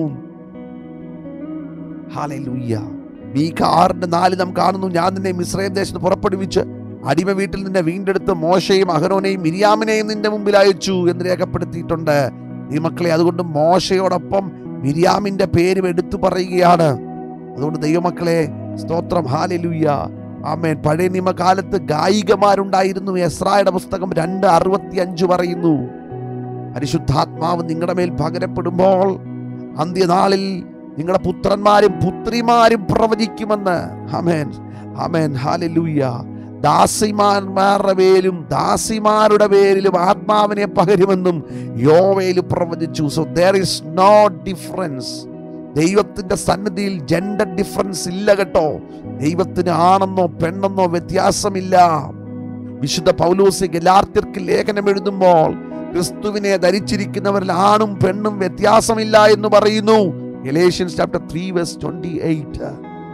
ഹല്ലേലൂയ മീഖ ആറിന്റെ നാല് നാം കാണുന്നു ഞാൻ നിന്നെ മിശ്രയം ദേശത്ത് പുറപ്പെടുവിച്ച് അടിമ വീട്ടിൽ നിന്നെ വീണ്ടെടുത്ത് മോശയും അഹരോനെയും മിരിയാമിനെയും നിന്റെ മുമ്പിൽ അയച്ചു എന്ന് രേഖപ്പെടുത്തിയിട്ടുണ്ട് ഈ മക്കളെ അതുകൊണ്ട് മോശയോടൊപ്പം മിരിയാമിന്റെ പേരും എടുത്തു പറയുകയാണ് അതുകൊണ്ട് ദൈവമക്കളെ സ്തോത്രം ഹാലലുയ്യ ആമേൻ പഴയ നിയമകാലത്ത് ഗായികമാരുണ്ടായിരുന്നു എസ്രായുടെ പുസ്തകം രണ്ട് അറുപത്തി അഞ്ച് പറയുന്നു പരിശുദ്ധാത്മാവ് നിങ്ങളുടെ മേൽ പകരപ്പെടുമ്പോൾ അന്ത്യനാളിൽ നിങ്ങളുടെ പുത്രന്മാരും പുത്രിമാരും പ്രവചിക്കുമെന്ന് അമേൻ അമേൻ ഹാലലൂയ ദാസിമാന്മാരുടെ പേരും ദാസിമാരുടെ പേരിലും ആത്മാവിനെ പകരുമെന്നും യോവയിൽ പ്രവചിച്ചു so there is no difference ദൈവത്തിന്റെ സന്നിധിയിൽ ജെൻഡർ ഡിഫറൻസ് ഇല്ല കേട്ടോ ദൈവത്തിന് ആണെന്നോ പെണ്ണെന്നോ വ്യത്യാസമില്ല വിശുദ്ധ പൗലോസ് ഗലാർത്യർക്ക് ലേഖനം എഴുതുമ്പോൾ ക്രിസ്തുവിനെ ധരിച്ചിരിക്കുന്നവരിൽ ആണും പെണ്ണും വ്യത്യാസമില്ല എന്ന് പറയുന്നു Galatians chapter three verse twenty eight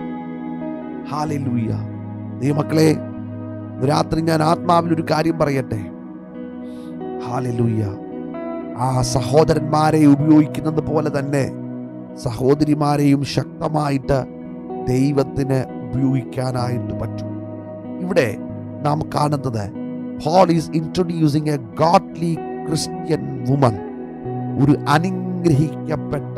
ഹാലൂയ ദൈവമക്കളെ രാത്രി ഞാൻ ആത്മാവിൽ ഒരു കാര്യം പറയട്ടെ ഹാലൂയ ആ സഹോദരന്മാരെ ഉപയോഗിക്കുന്നത് പോലെ തന്നെ സഹോദരിമാരെയും ശക്തമായിട്ട് ദൈവത്തിന് ഉപയോഗിക്കാനായിട്ട് പറ്റും ഇവിടെ നാം കാണുന്നത് Paul is introducing a godly Christian woman ഒരു അനുഗ്രഹിക്കപ്പെട്ട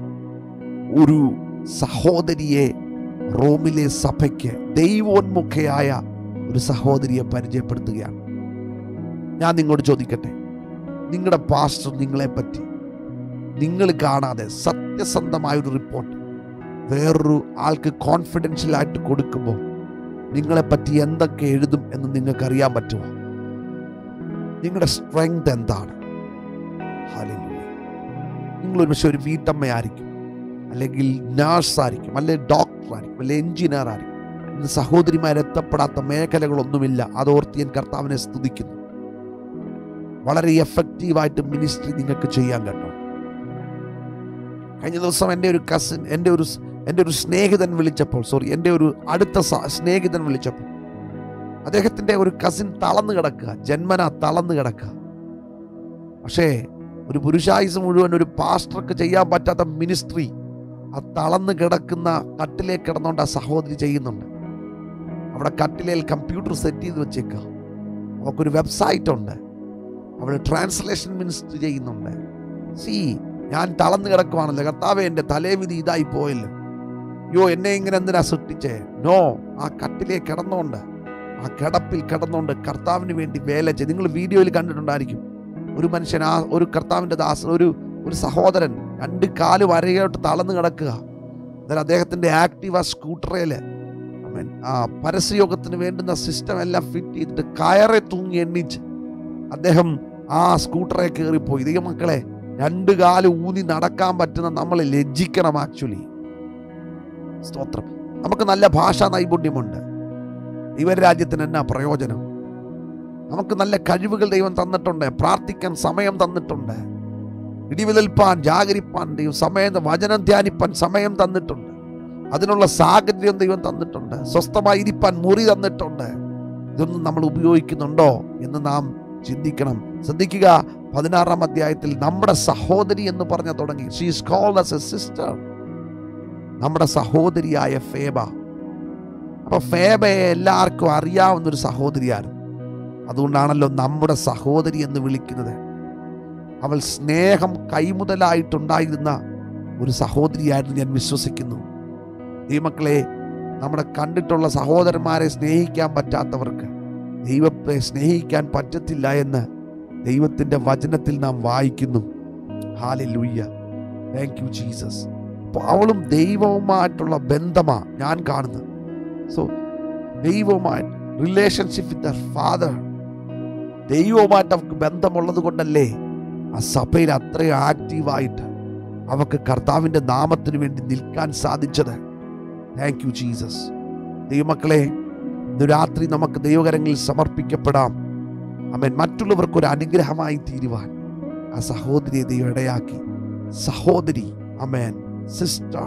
ഒരു സഹോദരിയെ റോമിലെ സഭയ്ക്ക് ദൈവോന്മുഖയായ ഒരു സഹോദരിയെ പരിചയപ്പെടുത്തുകയാണ് ഞാൻ നിങ്ങളോട് ചോദിക്കട്ടെ നിങ്ങളുടെ പാസ്റ്റർ നിങ്ങളെ പറ്റി നിങ്ങൾ കാണാതെ സത്യസന്ധമായ ഒരു റിപ്പോർട്ട് വേറൊരു ആൾക്ക് കോൺഫിഡൻഷ്യൽ ആയിട്ട് കൊടുക്കുമ്പോൾ നിങ്ങളെ പറ്റി എന്തൊക്കെ എഴുതും എന്ന് നിങ്ങൾക്ക് അറിയാൻ പറ്റുമോ നിങ്ങളുടെ സ്ട്രെങ്ത് എന്താണ് ഹല്ലേലൂയ. നിങ്ങളൊരു പക്ഷെ ഒരു വീട്ടമ്മയായിരിക്കും അല്ലെങ്കിൽ നേഴ്സ് ആയിരിക്കും അല്ലെങ്കിൽ ഡോക്ടർ ആയിരിക്കും അല്ലെങ്കിൽ എഞ്ചിനീയർ ആയിരിക്കും ഇന്ന് സഹോദരിമാരെത്തപ്പെടാത്ത മേഖലകളൊന്നുമില്ല അതോർത്ത് ഞാൻ കർത്താവിനെ സ്തുതിക്കുന്നു വളരെ എഫക്റ്റീവായിട്ട് മിനിസ്ട്രി നിങ്ങൾക്ക് ചെയ്യാൻ കേട്ടോ കഴിഞ്ഞ ദിവസം എൻ്റെ ഒരു കസിൻ എൻ്റെ ഒരു സ്- എൻ്റെ ഒരു സ്നേഹിതൻ വിളിച്ചപ്പോൾ സോറി എൻ്റെ ഒരു അടുത്ത സ- സ്നേഹിതൻ വിളിച്ചപ്പോൾ അദ്ദേഹത്തിൻ്റെ ഒരു കസിൻ തളർന്നു കിടക്കുക ജന്മന തളർന്നു കിടക്കുക പക്ഷേ ഒരു പുരുഷായുസ് മുഴുവൻ ഒരു പാസ്റ്റർക്ക് ചെയ്യാൻ പറ്റാത്ത മിനിസ്ട്രി ആ തളർന്നു കിടക്കുന്ന കട്ടിലേക്ക് കിടന്നുകൊണ്ട് ആ സഹോദരി ചെയ്യുന്നുണ്ട് അവിടെ കട്ടിലേൽ കമ്പ്യൂട്ടർ സെറ്റ് ചെയ്ത് വെച്ചേക്കുക അവൾക്കൊരു വെബ്സൈറ്റ് ഉണ്ട് അവൾ ട്രാൻസ്ലേഷൻ മിനിസ്ട്രി ചെയ്യുന്നുണ്ട് സി ഞാൻ തളർന്നു കിടക്കുവാണല്ലോ കർത്താവെ എൻ്റെ തലേവിധി ഇതായി പോയല്ലോ യോ എന്നെ ഇങ്ങനെ എന്തിനാ സൃഷ്ടിച്ചേ നോ ആ കട്ടിലേ കിടന്നുകൊണ്ട് ആ കിടപ്പിൽ കിടന്നുകൊണ്ട് കർത്താവിന് വേണ്ടി വേല ചെയ്ത് നിങ്ങൾ വീഡിയോയിൽ കണ്ടിട്ടുണ്ടായിരിക്കും ഒരു മനുഷ്യൻ ആ ഒരു കർത്താവിൻ്റെ ദാസൻ ഒരു ഒരു സഹോദരൻ രണ്ട് കാല് വരയോട്ട് തളർന്നു കിടക്കുക എന്നാൽ അദ്ദേഹത്തിൻ്റെ ആക്റ്റീവ സ്കൂട്ടറേൽ ആ പരസ്യയോഗത്തിന് വേണ്ടുന്ന സിസ്റ്റം എല്ലാം ഫിറ്റ് ചെയ്തിട്ട് കയറെ തൂങ്ങി എണ്ണിച്ച് അദ്ദേഹം ആ സ്കൂട്ടറെ കയറിപ്പോയി ഇതേ മക്കളെ രണ്ട് കാല് ഊന്നി നടക്കാൻ പറ്റുന്ന നമ്മൾ ലജ്ജിക്കണം ആക്ച്വലി സ്തോത്രം നമുക്ക് നല്ല ഭാഷാ നൈപുണ്യമുണ്ട് ദൈവരാജ്യത്തിന് എന്നാ പ്രയോജനം നമുക്ക് നല്ല കഴിവുകൾ ദൈവം തന്നിട്ടുണ്ട് പ്രാർത്ഥിക്കാൻ സമയം തന്നിട്ടുണ്ട് ഇടിവിതൽപ്പാൻ ജാഗരിപ്പാൻ ദൈവം സമയം വചനം ധ്യാനിപ്പാൻ സമയം തന്നിട്ടുണ്ട് അതിനുള്ള സാഹചര്യം ദൈവം തന്നിട്ടുണ്ട് സ്വസ്ഥമായി ഇരിപ്പാൻ മുറി തന്നിട്ടുണ്ട് ഇതൊന്നും നമ്മൾ ഉപയോഗിക്കുന്നുണ്ടോ എന്ന് നാം ചിന്തിക്കണം ശ്രദ്ധിക്കുക പതിനാറാം അധ്യായത്തിൽ നമ്മുടെ സഹോദരി എന്ന് പറഞ്ഞ തുടങ്ങി she's called as a sister നമ്മുടെ സഹോദരിയായ ഫേബ അപ്പൊ ഫേബയെ എല്ലാവർക്കും അറിയാവുന്ന ഒരു സഹോദരിയായിരുന്നു അതുകൊണ്ടാണല്ലോ നമ്മുടെ സഹോദരി എന്ന് വിളിക്കുന്നത് അവൾ സ്നേഹം കൈമുതലായിട്ടുണ്ടായിരുന്ന ഒരു സഹോദരിയായിരുന്നു ഞാൻ വിശ്വസിക്കുന്നു ദൈവമക്കളെ നമ്മുടെ കണ്ടിട്ടുള്ള സഹോദരന്മാരെ സ്നേഹിക്കാൻ പറ്റാത്തവർക്ക് ദൈവത്തെ സ്നേഹിക്കാൻ പറ്റത്തില്ല എന്ന് ദൈവത്തിൻ്റെ വചനത്തിൽ നാം വായിക്കുന്നു ഹാലൂയ്യ താങ്ക് യു ജീസസ് അപ്പോൾ അവളും ദൈവവുമായിട്ടുള്ള ബന്ധമാ ഞാൻ കാണുന്നത് സോ ദൈവവുമായിട്ട് റിലേഷൻഷിപ്പ് വിത്ത് ദർ ഫാദർ ദൈവവുമായിട്ട് അവർക്ക് ബന്ധമുള്ളത് കൊണ്ടല്ലേ ആ സഭയിൽ അത്രയും ആക്റ്റീവായിട്ട് അവർക്ക് കർത്താവിൻ്റെ നാമത്തിന് വേണ്ടി നിൽക്കാൻ സാധിച്ചത് താങ്ക് യു ജീസസ് ദൈവമക്കളെ ഇന്ന് രാത്രി നമുക്ക് ദൈവകരങ്ങളിൽ സമർപ്പിക്കപ്പെടാം അമേൻ മറ്റുള്ളവർക്ക് ഒരു അനുഗ്രഹമായി തീരുവാൻ ആ സഹോദരിയെ ദൈവം ഇടയാക്കി സഹോദരി അമേൻ സിസ്റ്റർ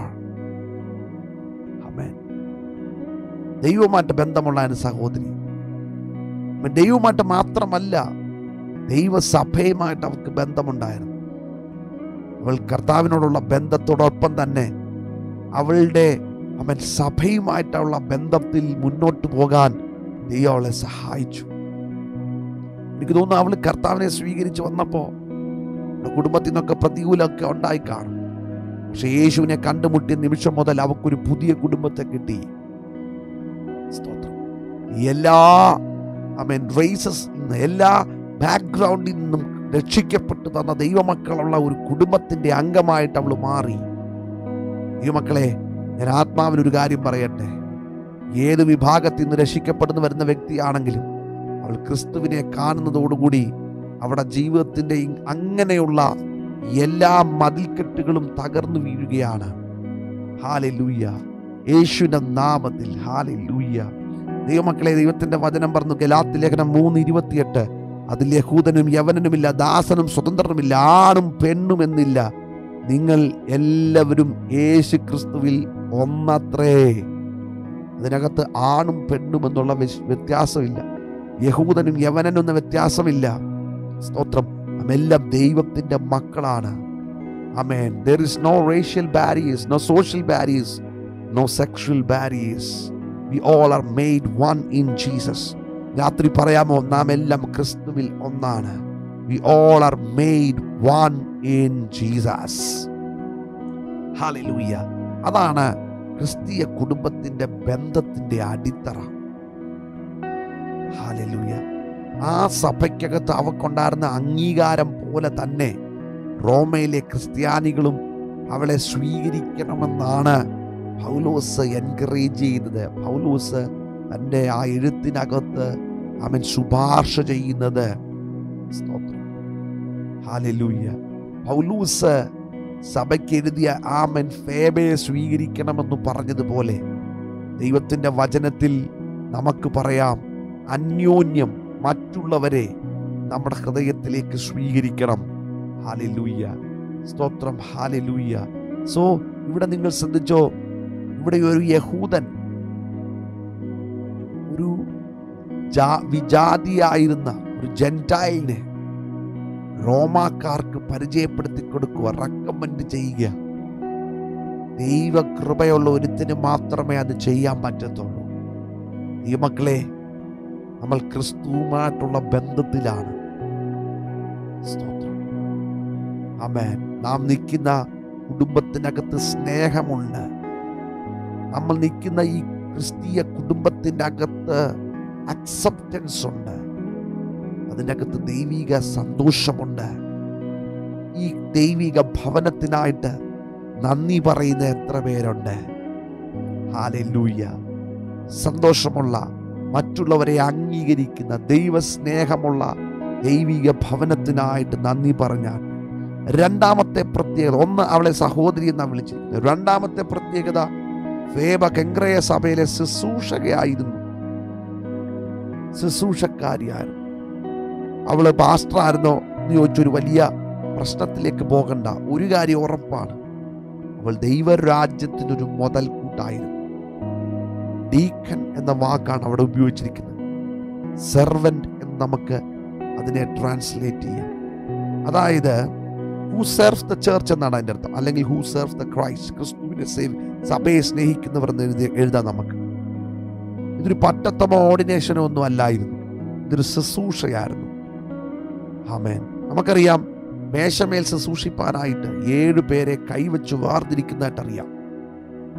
അമേൻ ദൈവമായിട്ട് ബന്ധമുള്ള ഒരു സഹോദരി അമേൻ, ദൈവമായിട്ട് മാത്രമല്ല ദൈവസഭയുമായിട്ട് അവർക്ക് ബന്ധമുണ്ടായിരുന്നു അവൾ കർത്താവിനോടുള്ള ബന്ധത്തോടൊപ്പം തന്നെ അവളുടെ അവൻ സഭയുമായിട്ടുള്ള ബന്ധത്തിൽ മുന്നോട്ട് പോകാൻ ദൈവം അവളെ സഹായിച്ചു എനിക്ക് തോന്നുന്നു അവൾ കർത്താവിനെ സ്വീകരിച്ച് വന്നപ്പോൾ അവളുടെ കുടുംബത്തിൽ നിന്നൊക്കെ പ്രതികൂലമൊക്കെ ഉണ്ടായി കാണും പക്ഷെ യേശുവിനെ കണ്ടുമുട്ടിയ നിമിഷം മുതൽ അവൾക്കൊരു പുതിയ കുടുംബത്തെ കിട്ടി സ്തോത്രം എല്ലാ അമേൻ റേസസ് നിന്ന് എല്ലാ ബാക്ക്ഗ്രൗണ്ടിൽ നിന്നും രക്ഷിക്കപ്പെട്ടു തന്ന ദൈവമക്കളുള്ള ഒരു കുടുംബത്തിന്റെ അംഗമായിട്ട് അവൾ മാറി ദൈവമക്കളെ ഞാൻ ആത്മാവിനൊരു കാര്യം പറയട്ടെ ഏത് വിഭാഗത്തിൽ നിന്ന് രക്ഷിക്കപ്പെടുന്നു വരുന്ന വ്യക്തിയാണെങ്കിലും അവൾ ക്രിസ്തുവിനെ കാണുന്നതോടുകൂടി അവിടെ ജീവിതത്തിൻ്റെ ഇ- അങ്ങനെയുള്ള എല്ലാ മതിൽക്കെട്ടുകളും തകർന്നു വീഴുകയാണ് ഹാലെ ലൂയ്യ യേശുവിൻ്റെ നാമത്തിൽ ഹാലെ ലൂയ്യ ദൈവമക്കളെ ദൈവത്തിൻ്റെ വചനം പറഞ്ഞു ഗലാത്തി ലേഖനം മൂന്ന് ഇരുപത്തിയെട്ട് അതിൽ യഹൂദനും യവനനുമില്ല ദാസനും സ്വതന്ത്രനുമില്ല ആണും പെണ്ണും എന്നില്ല നിങ്ങൾ എല്ലാവരും യേശു ക്രിസ്തുവിൽ ഒന്നത്രേ അതിനകത്ത് ആണും പെണ്ണും എന്നുള്ള വിശ്- വ്യത്യാസമില്ല യഹൂദനും യവനനും എന്ന വ്യത്യാസമില്ല സ്തോത്രം നാമെല്ലാം ദൈവത്തിന്റെ മക്കളാണ് അമേൻ there is no racial barriers no social barriers no sexual barriers we all are made one in Jesus രാത്രി പറയാമോ നാം എല്ലാം ക്രിസ്തുവിൽ ഒന്നാണ് we all are made one in Jesus ഹാലൂയ്യ അതാണ് ക്രിസ്തീയ കുടുംബത്തിന്റെ ബന്ധത്തിന്റെ അടിത്തറ ഹാലൂയ്യ ആ സഭയ്ക്കകത്ത് അവക്കുണ്ടായിരുന്ന അംഗീകാരം പോലെ തന്നെ റോമയിലെ ക്രിസ്ത്യാനികളും അവളെ സ്വീകരിക്കണമെന്നാണ് പൗലോസ് എൻകറേജ് ചെയ്തത് പൗലോസ് തൻ്റെ ആ എഴുത്തിനകത്ത് അവൻ ശുപാർശ ചെയ്യുന്നത് സ്തോത്രം ഹാലൂയ്യ പൗലൂസ് സഭയ്ക്ക് എഴുതിയ ആമൻ ഫേബയെ സ്വീകരിക്കണമെന്ന് പറഞ്ഞതുപോലെ ദൈവത്തിൻ്റെ വചനത്തിൽ നമുക്ക് പറയാം അന്യോന്യം മറ്റുള്ളവരെ നമ്മുടെ ഹൃദയത്തിലേക്ക് സ്വീകരിക്കണം ഹാലലൂയ്യ സ്തോത്രം ഹാലലൂയ്യ സോ ഇവിടെ നിങ്ങൾ ശ്രദ്ധിച്ചോ ഇവിടെ ഒരു യഹൂദൻ ഒരു ജാ- വിജാതിയായിരുന്ന ഒരു ജെൻറ്റൈലിനെ റോമാക്കാർക്ക് പരിചയപ്പെടുത്തി കൊടുക്കുക റെക്കമെൻഡ് ചെയ്യുക ദൈവകൃപയുള്ള ഒരുത്തിന് മാത്രമേ അത് ചെയ്യാൻ പറ്റത്തുള്ളൂ ഈ മക്കളെ നമ്മൾ ക്രിസ്തുവുമായിട്ടുള്ള ബന്ധത്തിലാണ് സ്തോത്രം അമേൻ നാം നിൽക്കുന്ന കുടുംബത്തിനകത്ത് സ്നേഹമുണ്ട് നമ്മൾ നിൽക്കുന്ന ഈ ക്രിസ്തീയ കുടുംബത്തിൻ്റെ അകത്ത് അക്സെപ്റ്റൻസ് ഉണ്ട് അതിൻ്റെ അകത്ത് ദൈവിക സന്തോഷമുണ്ട് ഈ ദൈവിക ഭവനത്തിനായിട്ട് നന്ദി പറയുന്ന എത്ര പേരുണ്ട് ഹാലൂയ്യ സന്തോഷമുള്ള മറ്റുള്ളവരെ അംഗീകരിക്കുന്ന ദൈവസ്നേഹമുള്ള ദൈവിക ഭവനത്തിനായിട്ട് നന്ദി പറഞ്ഞാൽ രണ്ടാമത്തെ പ്രത്യേകത ഒന്ന് അവളെ സഹോദരി എന്നാണ് വിളിച്ചിരിക്കുന്നത് രണ്ടാമത്തെ പ്രത്യേകത ഫേബ കെങ്ക്രയ സഭയിലെ ശുശ്രൂഷകയായിരുന്നു ശുശ്രൂഷക്കാരിയായിരുന്നു അവള് പാസ്റ്ററായിരുന്നോ എന്ന് ചോദിച്ചൊരു വലിയ പ്രശ്നത്തിലേക്ക് പോകണ്ട ഒരു കാര്യം ഉറപ്പാണ് അവൾ ദൈവരാജ്യത്തിനൊരു മുതൽക്കൂട്ടായിരുന്നു ഡീക്കൻ എന്ന വാക്കാണ് അവിടെ ഉപയോഗിച്ചിരിക്കുന്നത് സെർവൻറ്റ് എന്ന് നമുക്ക് അതിനെ ട്രാൻസ്ലേറ്റ് ചെയ്യാം അതായത് ഹൂ സെർവ്സ് ദ ചേർച്ച് എന്നാണ് അതിൻ്റെ അർത്ഥം അല്ലെങ്കിൽ ഹൂ സെർവ്സ് ദ ക്രൈസ്റ്റ് ക്രിസ്തുവിനെ സേവ് സഭയെ സ്നേഹിക്കുന്നവർ എന്ന് എഴുതി എഴുതാം നമുക്ക് ഇതൊരു പട്ടത്തമോ ഓർഡിനേഷനോ ഒന്നും അല്ലായിരുന്നു ഇതൊരു ശുശ്രൂഷയായിരുന്നു ആമേൻ നമുക്കറിയാം മേശമേൽ ശുശ്രൂഷിപ്പാനായിട്ട് ഏഴ് പേരെ കൈവച്ച് വാർതിരിക്കുന്നതായിട്ട് അറിയാം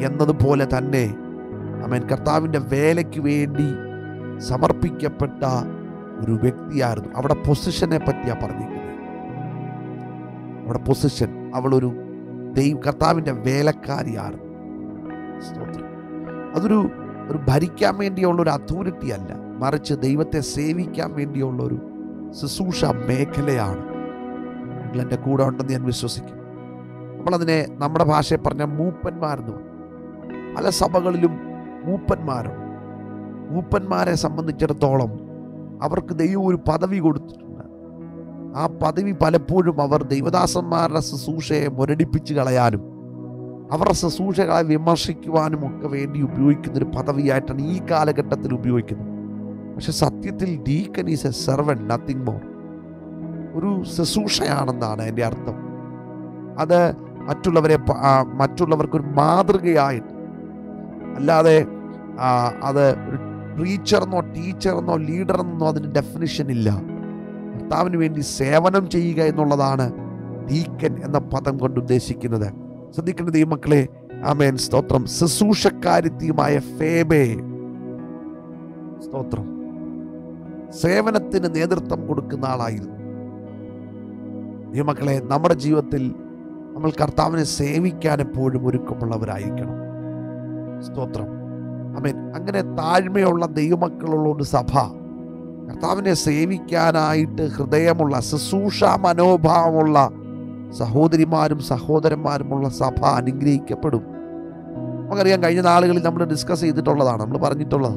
എന്നതുപോലെ തന്നെ അമേൻ കർത്താവിൻ്റെ വേലയ്ക്ക് വേണ്ടി സമർപ്പിക്കപ്പെട്ട ഒരു വ്യക്തിയായിരുന്നു അവിടെ പൊസിഷനെ പറ്റിയാ പറഞ്ഞിരിക്കുന്നത് അവിടെ പൊസിഷൻ അവളൊരു ദൈവ കർത്താവിൻ്റെ വേലക്കാരിയാണ് സ്തോത്രം അതൊരു ഒരു ഭരിക്കാൻ വേണ്ടിയുള്ള ഒരു അതോറിറ്റി അല്ല മറിച്ച് ദൈവത്തെ സേവിക്കാൻ വേണ്ടിയുള്ള ഒരു ശുശ്രൂഷ മേഖലയാണ് നിങ്ങൾ എൻ്റെ കൂടെ ഉണ്ടെന്ന് ഞാൻ വിശ്വസിക്കും നമ്മളതിനെ നമ്മുടെ ഭാഷയിൽ പറഞ്ഞ മൂപ്പന്മാരെന്ന് പറയും. പല സഭകളിലും മൂപ്പന്മാരുണ്ട് മൂപ്പന്മാരെ സംബന്ധിച്ചിടത്തോളം അവർക്ക് ദൈവം ഒരു പദവി കൊടുത്തിട്ടുണ്ട് ആ പദവി പലപ്പോഴും അവർ ദൈവദാസന്മാരുടെ ശുശ്രൂഷയെ മുരടിപ്പിച്ച് കളയാനും അവരുടെ ശുശ്രൂഷകളെ വിമർശിക്കുവാനും ഒക്കെ വേണ്ടി ഉപയോഗിക്കുന്ന ഒരു പദവിയായിട്ടാണ് ഈ കാലഘട്ടത്തിൽ ഉപയോഗിക്കുന്നത് പക്ഷെ സത്യത്തിൽ deacon is a servant nothing more ഒരു ശുശ്രൂഷയാണെന്നാണ് എൻ്റെ അർത്ഥം അത് മറ്റുള്ളവരെ പ- ആ, മറ്റുള്ളവർക്കൊരു മാതൃകയായിട്ട് അല്ലാതെ ആ, അത് ഒരു ടീച്ചറെന്നോ ടീച്ചറെന്നോ ലീഡറെന്നോ അതിന് ഡെഫിനിഷൻ ഇല്ല കർത്താവിന് വേണ്ടി സേവനം ചെയ്യുക എന്നുള്ളതാണ് ഡീക്കൻ എന്ന പദം കൊണ്ട് ഉദ്ദേശിക്കുന്നത് ശ്രദ്ധിക്കേണ്ട ദൈവമക്കളെ ആമേൻ സ്തോത്രം ശുശ്രൂഷക്കാരിത്യമായ ഫേബേ സ്തോത്രം സേവനത്തിന് നേതൃത്വം കൊടുക്കുന്ന ആളായിരുന്നു ദൈവമക്കളെ നമ്മുടെ ജീവിതത്തിൽ നമ്മൾ കർത്താവിനെ സേവിക്കാൻ എപ്പോഴും ഒരുക്കമുള്ളവരായിരിക്കണം സ്തോത്രം അമേൻ അങ്ങനെ താഴ്മയുള്ള ദൈവമക്കളുള്ള ഒരു സഭ കർത്താവിനെ സേവിക്കാനായിട്ട് ഹൃദയമുള്ള ശുശ്രൂഷ മനോഭാവമുള്ള സഹോദരിമാരും സഹോദരന്മാരുമുള്ള സഭ അനുഗ്രഹിക്കപ്പെടും നമുക്കറിയാം കഴിഞ്ഞ നാളുകളിൽ നമ്മൾ ഡിസ്കസ് ചെയ്തിട്ടുള്ളതാണ് നമ്മൾ പറഞ്ഞിട്ടുള്ളത്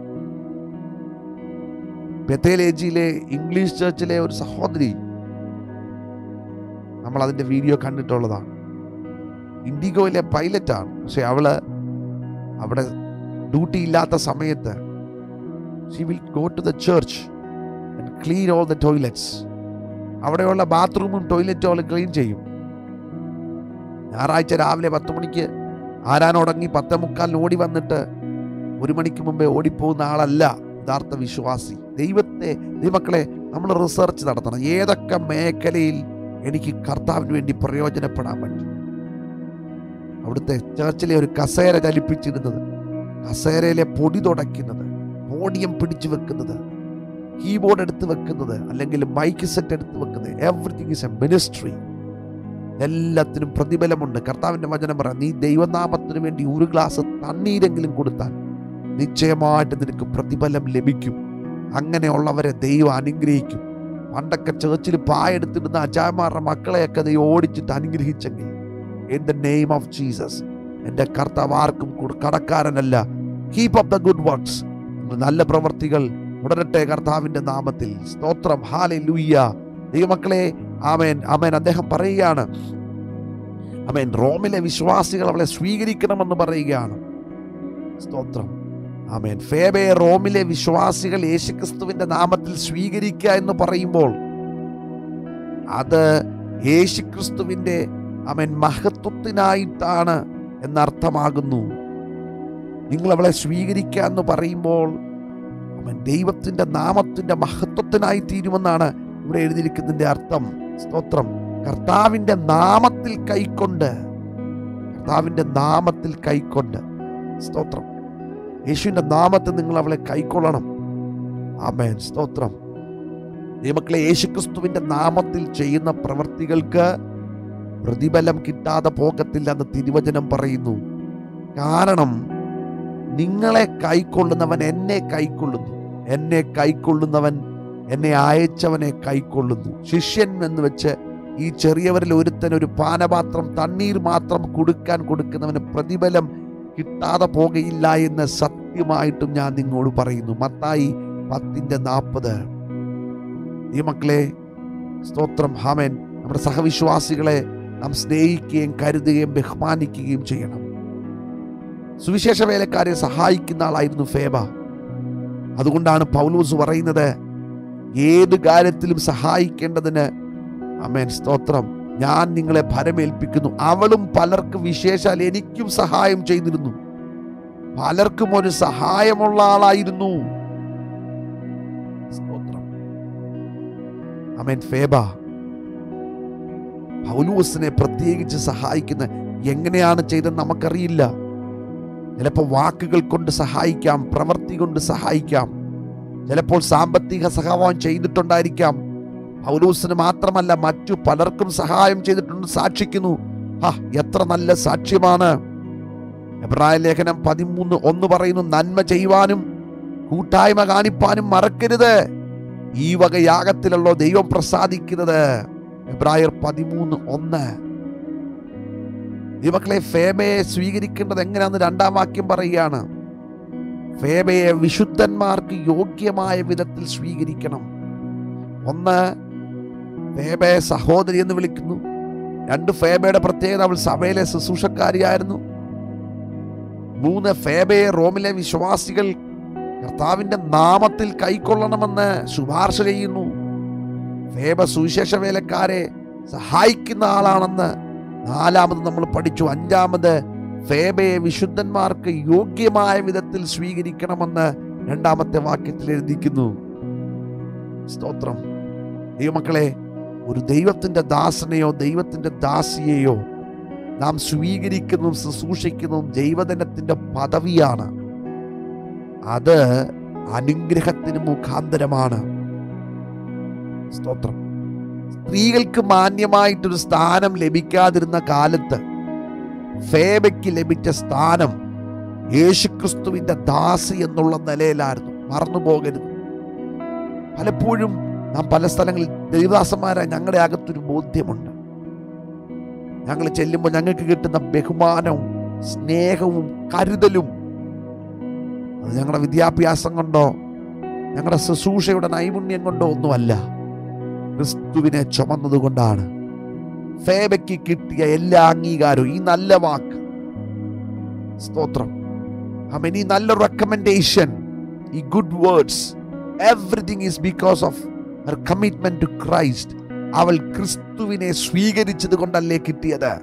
ബത്തേലേജിയിലെ ഇംഗ്ലീഷ് ചർച്ചിലെ ഒരു സഹോദരി നമ്മൾ അതിൻ്റെ വീഡിയോ കണ്ടിട്ടുള്ളതാണ് ഇൻഡിഗോയിലെ പൈലറ്റാണ് പക്ഷെ അവള് അവിടെ ഡ്യൂട്ടി ഇല്ലാത്ത സമയത്ത് she will go to the church and clean all the toilets അവിടെയുള്ള ബാത്റൂമും ടോയ്ലറ്റും അവൾ ക്ലീൻ ചെയ്യും ഞായറാഴ്ച രാവിലെ പത്ത് മണിക്ക് ആരാനോടങ്ങി പത്തേ മുക്കാലിന് ഓടി വന്നിട്ട് ഒരു മണിക്ക് മുമ്പേ ഓടിപ്പോകുന്ന ആളല്ല യഥാർത്ഥ വിശ്വാസി ദൈവത്തെ ദൈവമക്കളെ നമ്മൾ റിസർച്ച് നടത്തണം ഏതൊക്കെ മേഖലയിൽ എനിക്ക് കർത്താവിന് വേണ്ടി പ്രയോജനപ്പെടാൻ പറ്റും അവിടുത്തെ ചർച്ചിലെ ഒരു കസേര ചലിപ്പിച്ചിരുന്നത് കസേരയിലെ പൊടി തുടയ്ക്കുന്നത് പോഡിയം പിടിച്ചു വെക്കുന്നത് കീബോർഡ് എടുത്ത് വെക്കുന്നത് അല്ലെങ്കിൽ മൈക്ക് സെറ്റ് എടുത്ത് വെക്കുന്നത് എവറിത്തിങ് ഇസ് എ മിനിസ്ട്രി എല്ലാത്തിനും പ്രതിഫലമുണ്ട് കർത്താവിന്റെ വചനം പറയാം നീ ദൈവനാമത്തിന് വേണ്ടി ഒരു ഗ്ലാസ് തണ്ണീരെങ്കിലും കൊടുത്താൽ നിശ്ചയമായിട്ട് നിനക്ക് പ്രതിഫലം ലഭിക്കും അങ്ങനെയുള്ളവരെ ദൈവം അനുഗ്രഹിക്കും പണ്ടൊക്കെ ചേർച്ചിൽ പായെടുത്തിടുന്ന അച്ചായമാരുടെ മക്കളെയൊക്കെ ദൈവം ഓടിച്ചിട്ട് അനുഗ്രഹിച്ചെങ്കിൽ in the name of Jesus എൻ്റെ കർത്താവ് ആർക്കും കൊടു- കടക്കാരനല്ല keep up the good works നല്ല പ്രവർത്തികൾ തുടരട്ടെ കർത്താവിന്റെ നാമത്തിൽ സ്തോത്രം ഹാലെ ലൂയ്യ ദൈവമക്കളെ ആമേൻ ആമേൻ അദ്ദേഹം പറയുകയാണ് ആമേൻ റോമിലെ വിശ്വാസികൾ അവളെ സ്വീകരിക്കണമെന്ന് പറയുകയാണ് സ്തോത്രം ആമേൻ ഫേബെ റോമിലെ വിശ്വാസികൾ യേശുക്രിസ്തുവിന്റെ നാമത്തിൽ സ്വീകരിക്കുക എന്ന് പറയുമ്പോൾ അത് യേശുക്രിസ്തുവിന്റെ അവൻ മഹത്വത്തിനായിട്ടാണ് എന്നർത്ഥമാകുന്നു നിങ്ങൾ അവളെ സ്വീകരിക്കുക എന്ന് പറയുമ്പോൾ അവൻ ദൈവത്തിന്റെ നാമത്തിന്റെ മഹത്വത്തിനായി തീരുമെന്നാണ് ഇവിടെ എഴുതിയിരിക്കുന്നതിന്റെ അർത്ഥം സ്തോത്രം കർത്താവിന്റെ നാമത്തിൽ കൈക്കൊണ്ട് കർത്താവിന്റെ നാമത്തിൽ കൈക്കൊണ്ട് സ്തോത്രം യേശുവിന്റെ നാമത്തിൽ നിങ്ങൾ അവളെ കൈക്കൊള്ളണം ആമേൻ സ്തോത്രം ദൈവമക്കളെ യേശുക്രിസ്തുവിന്റെ നാമത്തിൽ ചെയ്യുന്ന പ്രവർത്തികൾക്ക് പ്രതിഫലം കിട്ടാതെ പോകത്തില്ലെന്ന് തിരുവചനം പറയുന്നു കാരണം നിങ്ങളെ കൈക്കൊള്ളുന്നവൻ എന്നെ കൈക്കൊള്ളുന്നു എന്നെ കൈക്കൊള്ളുന്നവൻ എന്നെ അയച്ചവനെ കൈക്കൊള്ളുന്നു ശിഷ്യൻ എന്ന് വെച്ച് ഈ ചെറിയവരിൽ ഒരുത്തൻ ഒരു പാനപാത്രം തണ്ണീർ മാത്രം കൊടുക്കാൻ കൊടുക്കുന്നവന് പ്രതിഫലം കിട്ടാതെ പോകയില്ല എന്ന് സത്യമായിട്ടും ഞാൻ നിങ്ങളോട് പറയുന്നു മത്തായി പത്തിന്റെ നാൽപ്പത് ഈ മക്കളെ സ്തോത്രം ഹാമൻ നമ്മുടെ സഹവിശ്വാസികളെ നാം സ്നേഹിക്കുകയും കരുതുകയും ബഹുമാനിക്കുകയും ചെയ്യണം സുവിശേഷ വേലക്കാരെ സഹായിക്കുന്ന ആളായിരുന്നു ഫേബ അതുകൊണ്ടാണ് പൗലൂസ് പറയുന്നത് ഏത് കാര്യത്തിലും സഹായിക്കേണ്ടതിന് അമേൻ സ്തോത്രം ഞാൻ നിങ്ങളെ ഭരമേൽപ്പിക്കുന്നു അവളും പലർക്ക് വിശേഷാൽ എനിക്കും സഹായം ചെയ്തിരുന്നു പലർക്കും ഒരു സഹായമുള്ള ആളായിരുന്നു സ്തോത്രം അമേൻ ഫേബ പൗലൂസിനെ പ്രത്യേകിച്ച് സഹായിക്കുന്ന എങ്ങനെയാണ് ചെയ്തെന്ന് നമുക്കറിയില്ല ചിലപ്പോൾ വാക്കുകൾ കൊണ്ട് സഹായിക്കാം പ്രവൃത്തി കൊണ്ട് സഹായിക്കാം ചിലപ്പോൾ സാമ്പത്തിക സഹായം ചെയ്തിട്ടുണ്ടായിരിക്കാം പൗലൂസിന് മാത്രമല്ല മറ്റു പലർക്കും സഹായം ചെയ്തിട്ടുണ്ട് സാക്ഷിക്കുന്നു ഹാ എത്ര നല്ല സാക്ഷ്യമാണ് എബ്രായ ലേഖനം പതിമൂന്ന് ഒന്ന് പറയുന്നു നന്മ ചെയ്യുവാനും കൂട്ടായ്മ കാണിപ്പാനും മറക്കരുത് ഈ വക യാഗത്തിലല്ലോ ദൈവം പ്രസാദിക്കുന്നത് എബ്രായർ പതിമൂന്ന് ഒന്ന് ദൈവക്കളെ ഫേബയെ സ്വീകരിക്കേണ്ടത് എങ്ങനെയാന്ന് രണ്ടാം വാക്യം പറയുകയാണ് ഫേബയെ വിശുദ്ധന്മാർക്ക് യോഗ്യമായ വിധത്തിൽ സ്വീകരിക്കണം ഒന്ന് ഫേബയെ സഹോദരി എന്ന് വിളിക്കുന്നു രണ്ട് ഫേബയുടെ പ്രത്യേകത അവൾ സഭയിലെ ശുശ്രൂഷക്കാരിയായിരുന്നു മൂന്ന് ഫേബയെ റോമിലെ വിശ്വാസികൾ കർത്താവിന്റെ നാമത്തിൽ കൈക്കൊള്ളണമെന്ന് ശുപാർശ ചെയ്യുന്നു ഫേബ സുവിശേഷ വേലക്കാരെ സഹായിക്കുന്ന ആളാണെന്ന് നാലാമത് നമ്മൾ പഠിച്ചു അഞ്ചാമത് ഫേബയെ വിശുദ്ധന്മാർക്ക് യോഗ്യമായ വിധത്തിൽ സ്വീകരിക്കണമെന്ന് രണ്ടാമത്തെ വാക്യത്തിൽ എഴുതിക്കുന്നു സ്തോത്രം ദൈവമക്കളെ ഒരു ദൈവത്തിന്റെ ദാസനെയോ ദൈവത്തിന്റെ ദാസിയെയോ നാം സ്വീകരിക്കുന്നതും ശുശ്രൂഷിക്കുന്നതും ദൈവജനത്തിന്റെ പദവിയാണ് അത് അനുഗ്രഹത്തിന് മുഖാന്തരമാണ് സ്തോത്രം സ്ത്രീകൾക്ക് മാന്യമായിട്ടൊരു സ്ഥാനം ലഭിക്കാതിരുന്ന കാലത്ത് ഫേബയ്ക്ക് ലഭിച്ച സ്ഥാനം യേശുക്രിസ്തുവിന്റെ ദാസി എന്നുള്ള നിലയിലായിരുന്നു മറന്നു പോകരുത് പലപ്പോഴും നാം പല സ്ഥലങ്ങളിൽ ദൈവദാസന്മാരെ ഞങ്ങളുടെ അകത്തൊരു ബോധ്യമുണ്ട് ഞങ്ങൾ ചെല്ലുമ്പോൾ ഞങ്ങൾക്ക് കിട്ടുന്ന ബഹുമാനവും സ്നേഹവും കരുതലും അത് ഞങ്ങളുടെ വിദ്യാഭ്യാസം കൊണ്ടോ ഞങ്ങളുടെ ശുശ്രൂഷയുടെ നൈപുണ്യം കൊണ്ടോ ഒന്നുമല്ല ക്രിസ്തുവിനെ ചുമന്നത് കൊണ്ടാണ് ഫേബയ്ക്ക് കിട്ടിയ എല്ലാ അംഗീകാരവും ഈ നല്ല വാക്ക് സ്തോത്രം ആമേൻ ഈ നല്ല റെക്കമെൻഡേഷൻ ഈ good words everything is because of her commitment to Christ അവൾ ക്രിസ്തുവിനെ സ്വീകരിച്ചത് കൊണ്ടല്ലേ കിട്ടിയത്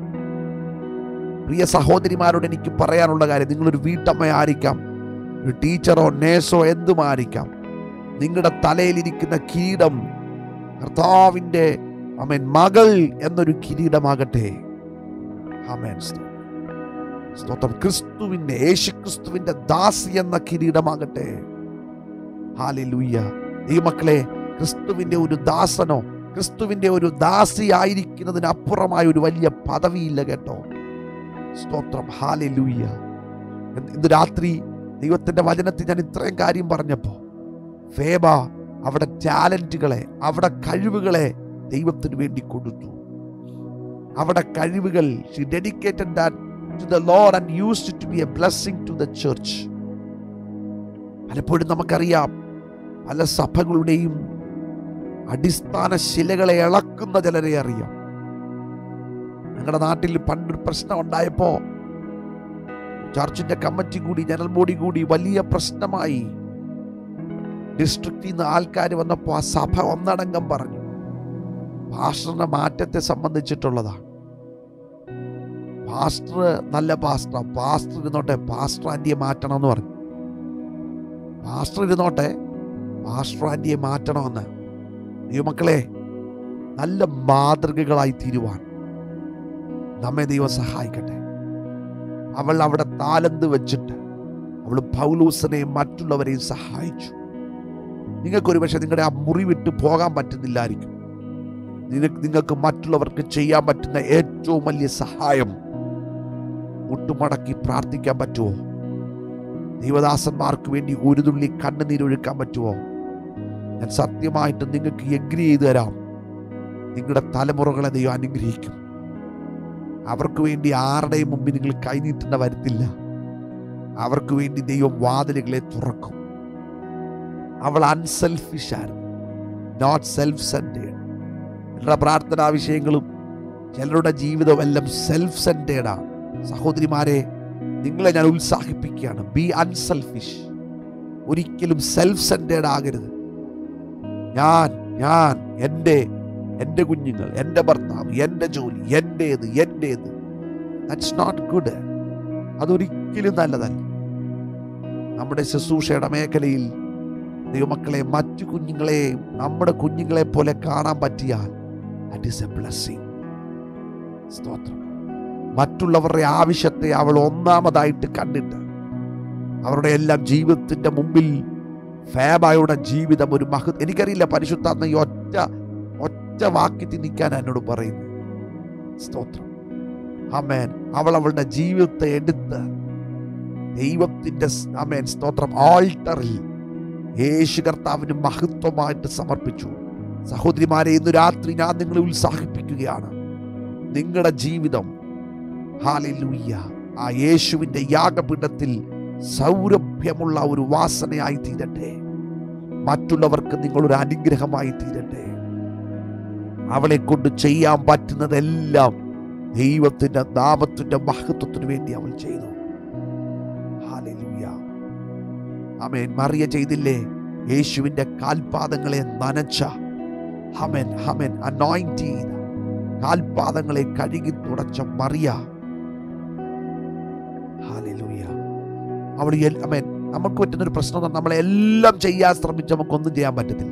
പ്രിയ സഹോദരിമാരോട് എനിക്ക് പറയാനുള്ള കാര്യം നിങ്ങളൊരു വീട്ടമ്മയായിരിക്കാം ഒരു ടീച്ചറോ നേഴ്സോ എന്തുമായിരിക്കാം നിങ്ങളുടെ തലയിലിരിക്കുന്ന കിരീടം കർത്താവിൻ്റെ അമേൻ മകൾ എന്നൊരു കിരീടമാകട്ടെ ആമേൻ സ്തോത്രം ക്രിസ്തുവിന്റെ യേശു ക്രിസ്തുവിന്റെ ദാസി എന്ന കിരീടമാകട്ടെ ഹാലൂയ്യ ഈ മക്കളെ ക്രിസ്തുവിന്റെ ഒരു ദാസനോ ക്രിസ്തുവിന്റെ ഒരു ദാസി ആയിരിക്കുന്നതിനപ്പുറമായ ഒരു വലിയ പദവിയില്ല കേട്ടോ സ്തോത്രം ഹാലൂയ്യ ഇന്ന് രാത്രി ദൈവത്തിന്റെ വചനത്തിൽ ഞാൻ ഇത്രയും കാര്യം പറഞ്ഞപ്പോ ഫേബ അവിടെ ടാലന്റുകളെ അവിടെ കഴിവുകളെ ദൈവത്തിന് വേണ്ടി കൊടുത്തു അവിടെ കഴിവുകൾ she dedicated that to the Lord and used to be a blessing to the church പലപ്പോഴും നമുക്കറിയാം പല സഭകളുടെയും അടിസ്ഥാന ശിലകളെ ഇളക്കുന്ന ചിലരെ അറിയാം ഞങ്ങളുടെ നാട്ടിൽ പണ്ടൊരു പ്രശ്നം ഉണ്ടായപ്പോ ചർച്ചിന്റെ കമ്മിറ്റി കൂടി ജനറൽ ബോഡി കൂടി വലിയ പ്രശ്നമായി ഡിസ്ട്രിക്റ്റിൽ നിന്ന് ആൾക്കാർ വന്നപ്പോൾ ആ സഭ ഒന്നടങ്കം പറഞ്ഞു പാസ്റ്ററിന്റെ മാറ്റത്തെ സംബന്ധിച്ചിട്ടുള്ളതാണ് പാസ്റ്റർ നല്ല പാസ്റ്റർ പാസ്റ്റർ ഇരുന്നോട്ടെ പാസ്റ്റർ ആൻറ്റിയെ മാറ്റണം എന്ന് പറഞ്ഞു പാസ്റ്റർ ഇരുന്നോട്ടെ പാസ്റ്റർ ആൻറ്റിയെ മാറ്റണമെന്ന് ദൈവമക്കളെ നല്ല മാതൃകകളായി തീരുവാൻ നമ്മെ ദൈവം സഹായിക്കട്ടെ അവൾ അവിടെ താലന്ത് വെച്ചിട്ട് അവൾ പൗലൂസിനെയും മറ്റുള്ളവരെയും സഹായിച്ചു നിങ്ങൾക്കൊരു പക്ഷെ നിങ്ങളുടെ ആ മുറി വിട്ട് പോകാൻ പറ്റുന്നില്ലായിരിക്കും നിനക്ക് നിങ്ങൾക്ക് മറ്റുള്ളവർക്ക് ചെയ്യാൻ പറ്റുന്ന ഏറ്റവും വലിയ സഹായം മുട്ടുമടക്കി പ്രാർത്ഥിക്കാൻ പറ്റുമോ ദൈവദാസന്മാർക്ക് വേണ്ടി ഒരു തുള്ളി കണ്ണുനീരൊഴുക്കാൻ പറ്റുമോ ഞാൻ സത്യമായിട്ട് നിങ്ങൾക്ക് എഗ്രി ചെയ്തു തരാം നിങ്ങളുടെ തലമുറകളെ ദൈവം അനുഗ്രഹിക്കും അവർക്ക് വേണ്ടി ആരുടെയും മുമ്പിൽ നിങ്ങൾ കൈനീട്ടേണ്ട വരത്തില്ല അവർക്ക് വേണ്ടി ദൈവം വാതിലുകളെ തുറക്കും അവൾ അൺസെൽഫിഷ് ആയിരുന്നു നോട്ട് സെൽഫ് സെൻറ്റേഡ് ചിലരുടെ പ്രാർത്ഥനാ വിഷയങ്ങളും ചിലരുടെ ജീവിതം എല്ലാം സെൽഫ് സെൻറ്റേഡാണ് സഹോദരിമാരെ നിങ്ങളെ ഞാൻ ഉത്സാഹിപ്പിക്കുകയാണ് ബി അൺസെൽഫിഷ് ഒരിക്കലും സെൽഫ് സെൻറ്റേഡ് ആകരുത് ഞാൻ ഞാൻ എൻ്റെ എൻ്റെ കുഞ്ഞുങ്ങൾ എൻ്റെ ഭർത്താവ് എൻ്റെ ജോലി എൻ്റേത് എൻ്റേത് ദാറ്റ്സ് നോട്ട് ഗുഡ് അതൊരിക്കലും നല്ലതല്ല നമ്മുടെ ശുശ്രൂഷയുടെ മേഖലയിൽ ദൈവമക്കളെ മറ്റു കുഞ്ഞുങ്ങളെ നമ്മുടെ കുഞ്ഞുങ്ങളെ പോലെ കാണാൻ പറ്റിയാൽ ദാറ്റ് ഈസ് എ ബ്ലെസ്സിങ് സ്തോത്രം മറ്റുള്ളവരുടെ ആവശ്യത്തെ അവൾ ഒന്നാമതായിട്ട് കണ്ടിട്ട് അവരുടെ എല്ലാം ജീവിതത്തിന്റെ മുമ്പിൽ ഫേബായുടെ ജീവിതം ഒരു മഹ എനിക്കറിയില്ല പരിശുദ്ധാത്മ ഈ ഒറ്റ ഒറ്റ വാക്യത്തിൽ നിൽക്കാൻ എന്നോട് പറയുന്നു സ്തോത്രം അമേൻ അവൾ അവളുടെ ജീവിതത്തെ എടുത്ത് ദൈവത്തിന്റെ സ്- അമേൻ സ്തോത്രം ആൾട്ടറിൽ യേശു കർത്താവിന് മഹത്വമായിട്ട് സമർപ്പിച്ചു സഹോദരിമാരെ ഇന്ന് രാത്രി ഞാൻ നിങ്ങളെ ഉത്സാഹിപ്പിക്കുകയാണ് നിങ്ങളുടെ ജീവിതം ഹാലൂയ്യ ആ യേശുവിന്റെ യാഗപീഠത്തിൽ സൗരഭ്യമുള്ള ഒരു വാസനയായി തീരട്ടെ മറ്റുള്ളവർക്ക് നിങ്ങളൊരു അനുഗ്രഹമായി തീരട്ടെ അവളെ കൊണ്ട് ചെയ്യാൻ പറ്റുന്നതെല്ലാം ദൈവത്തിന്റെ നാമത്തിന്റെ മഹത്വത്തിന് വേണ്ടി അവൾ ചെയ്തു ഹാലൂയ്യ അമേൻ മറിയ ചെയ്തില്ലേ യേശുവിന്റെ കാൽപാദങ്ങളെ നനച്ച ഹമൻ ഹമൻ അനോയിന്റ് ചെയ്ത കാൽപാദങ്ങളെ കഴുകി തുടച്ച മറിയ ഹാലൂയ്യ അവൾ എൽ- അമേൻ നമുക്ക് പറ്റുന്നൊരു പ്രശ്നം എന്ന് പറഞ്ഞാൽ നമ്മളെല്ലാം ചെയ്യാൻ ശ്രമിച്ച് നമുക്കൊന്നും ചെയ്യാൻ പറ്റത്തില്ല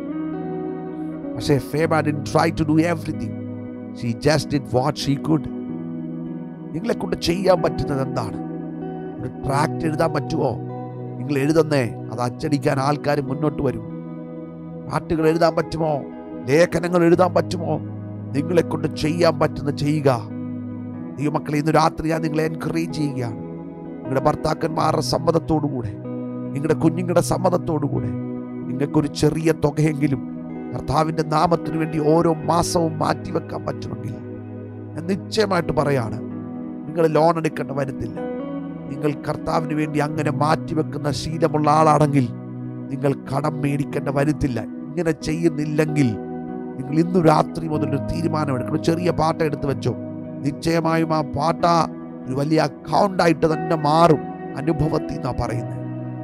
പക്ഷേ Phoebe didn't try to do everything she just did what she could നിങ്ങളെ കൊണ്ട് ചെയ്യാൻ പറ്റുന്നത് എന്താണ് ഒരു ട്രാക്ട് എഴുതാൻ പറ്റുമോ നിങ്ങൾ എഴുതുന്നേ അത് അച്ചടിക്കാൻ ആൾക്കാർ മുന്നോട്ട് വരും പാട്ടുകൾ എഴുതാൻ പറ്റുമോ ലേഖനങ്ങൾ എഴുതാൻ പറ്റുമോ നിങ്ങളെ കൊണ്ട് ചെയ്യാൻ പറ്റുന്ന ചെയ്യുക ദൈവമക്കളെ ഇന്ന് രാത്രി ഞാൻ നിങ്ങളെ എൻകറേജ് ചെയ്യുകയാണ് നിങ്ങളുടെ ഭർത്താക്കന്മാരുടെ സമ്മതത്തോടുകൂടെ നിങ്ങളുടെ കുഞ്ഞുങ്ങളുടെ സമ്മതത്തോടുകൂടെ നിങ്ങൾക്കൊരു ചെറിയ തുകയെങ്കിലും കർത്താവിൻ്റെ നാമത്തിന് വേണ്ടി ഓരോ മാസവും മാറ്റിവെക്കാൻ പറ്റുമെങ്കിൽ ഞാൻ നിശ്ചയമായിട്ട് പറയാണ് നിങ്ങൾ ലോൺ എടുക്കേണ്ട വരുന്നില്ല നിങ്ങൾ കർത്താവിന് വേണ്ടി അങ്ങനെ മാറ്റിവെക്കുന്ന ശീലമുള്ള ആളാണെങ്കിൽ നിങ്ങൾ കടം മേടിക്കേണ്ട വരുത്തില്ല ഇങ്ങനെ ചെയ്യുന്നില്ലെങ്കിൽ നിങ്ങൾ ഇന്നു രാത്രി മുതൽ ഒരു തീരുമാനമെടുക്കണം ചെറിയ പാട്ട എടുത്ത് വെച്ചോ നിശ്ചയമായും ആ പാട്ട ഒരു വലിയ അക്കൗണ്ടായിട്ട് തന്നെ മാറും അനുഭവത്തിൽ നിന്നാ പറയുന്നത്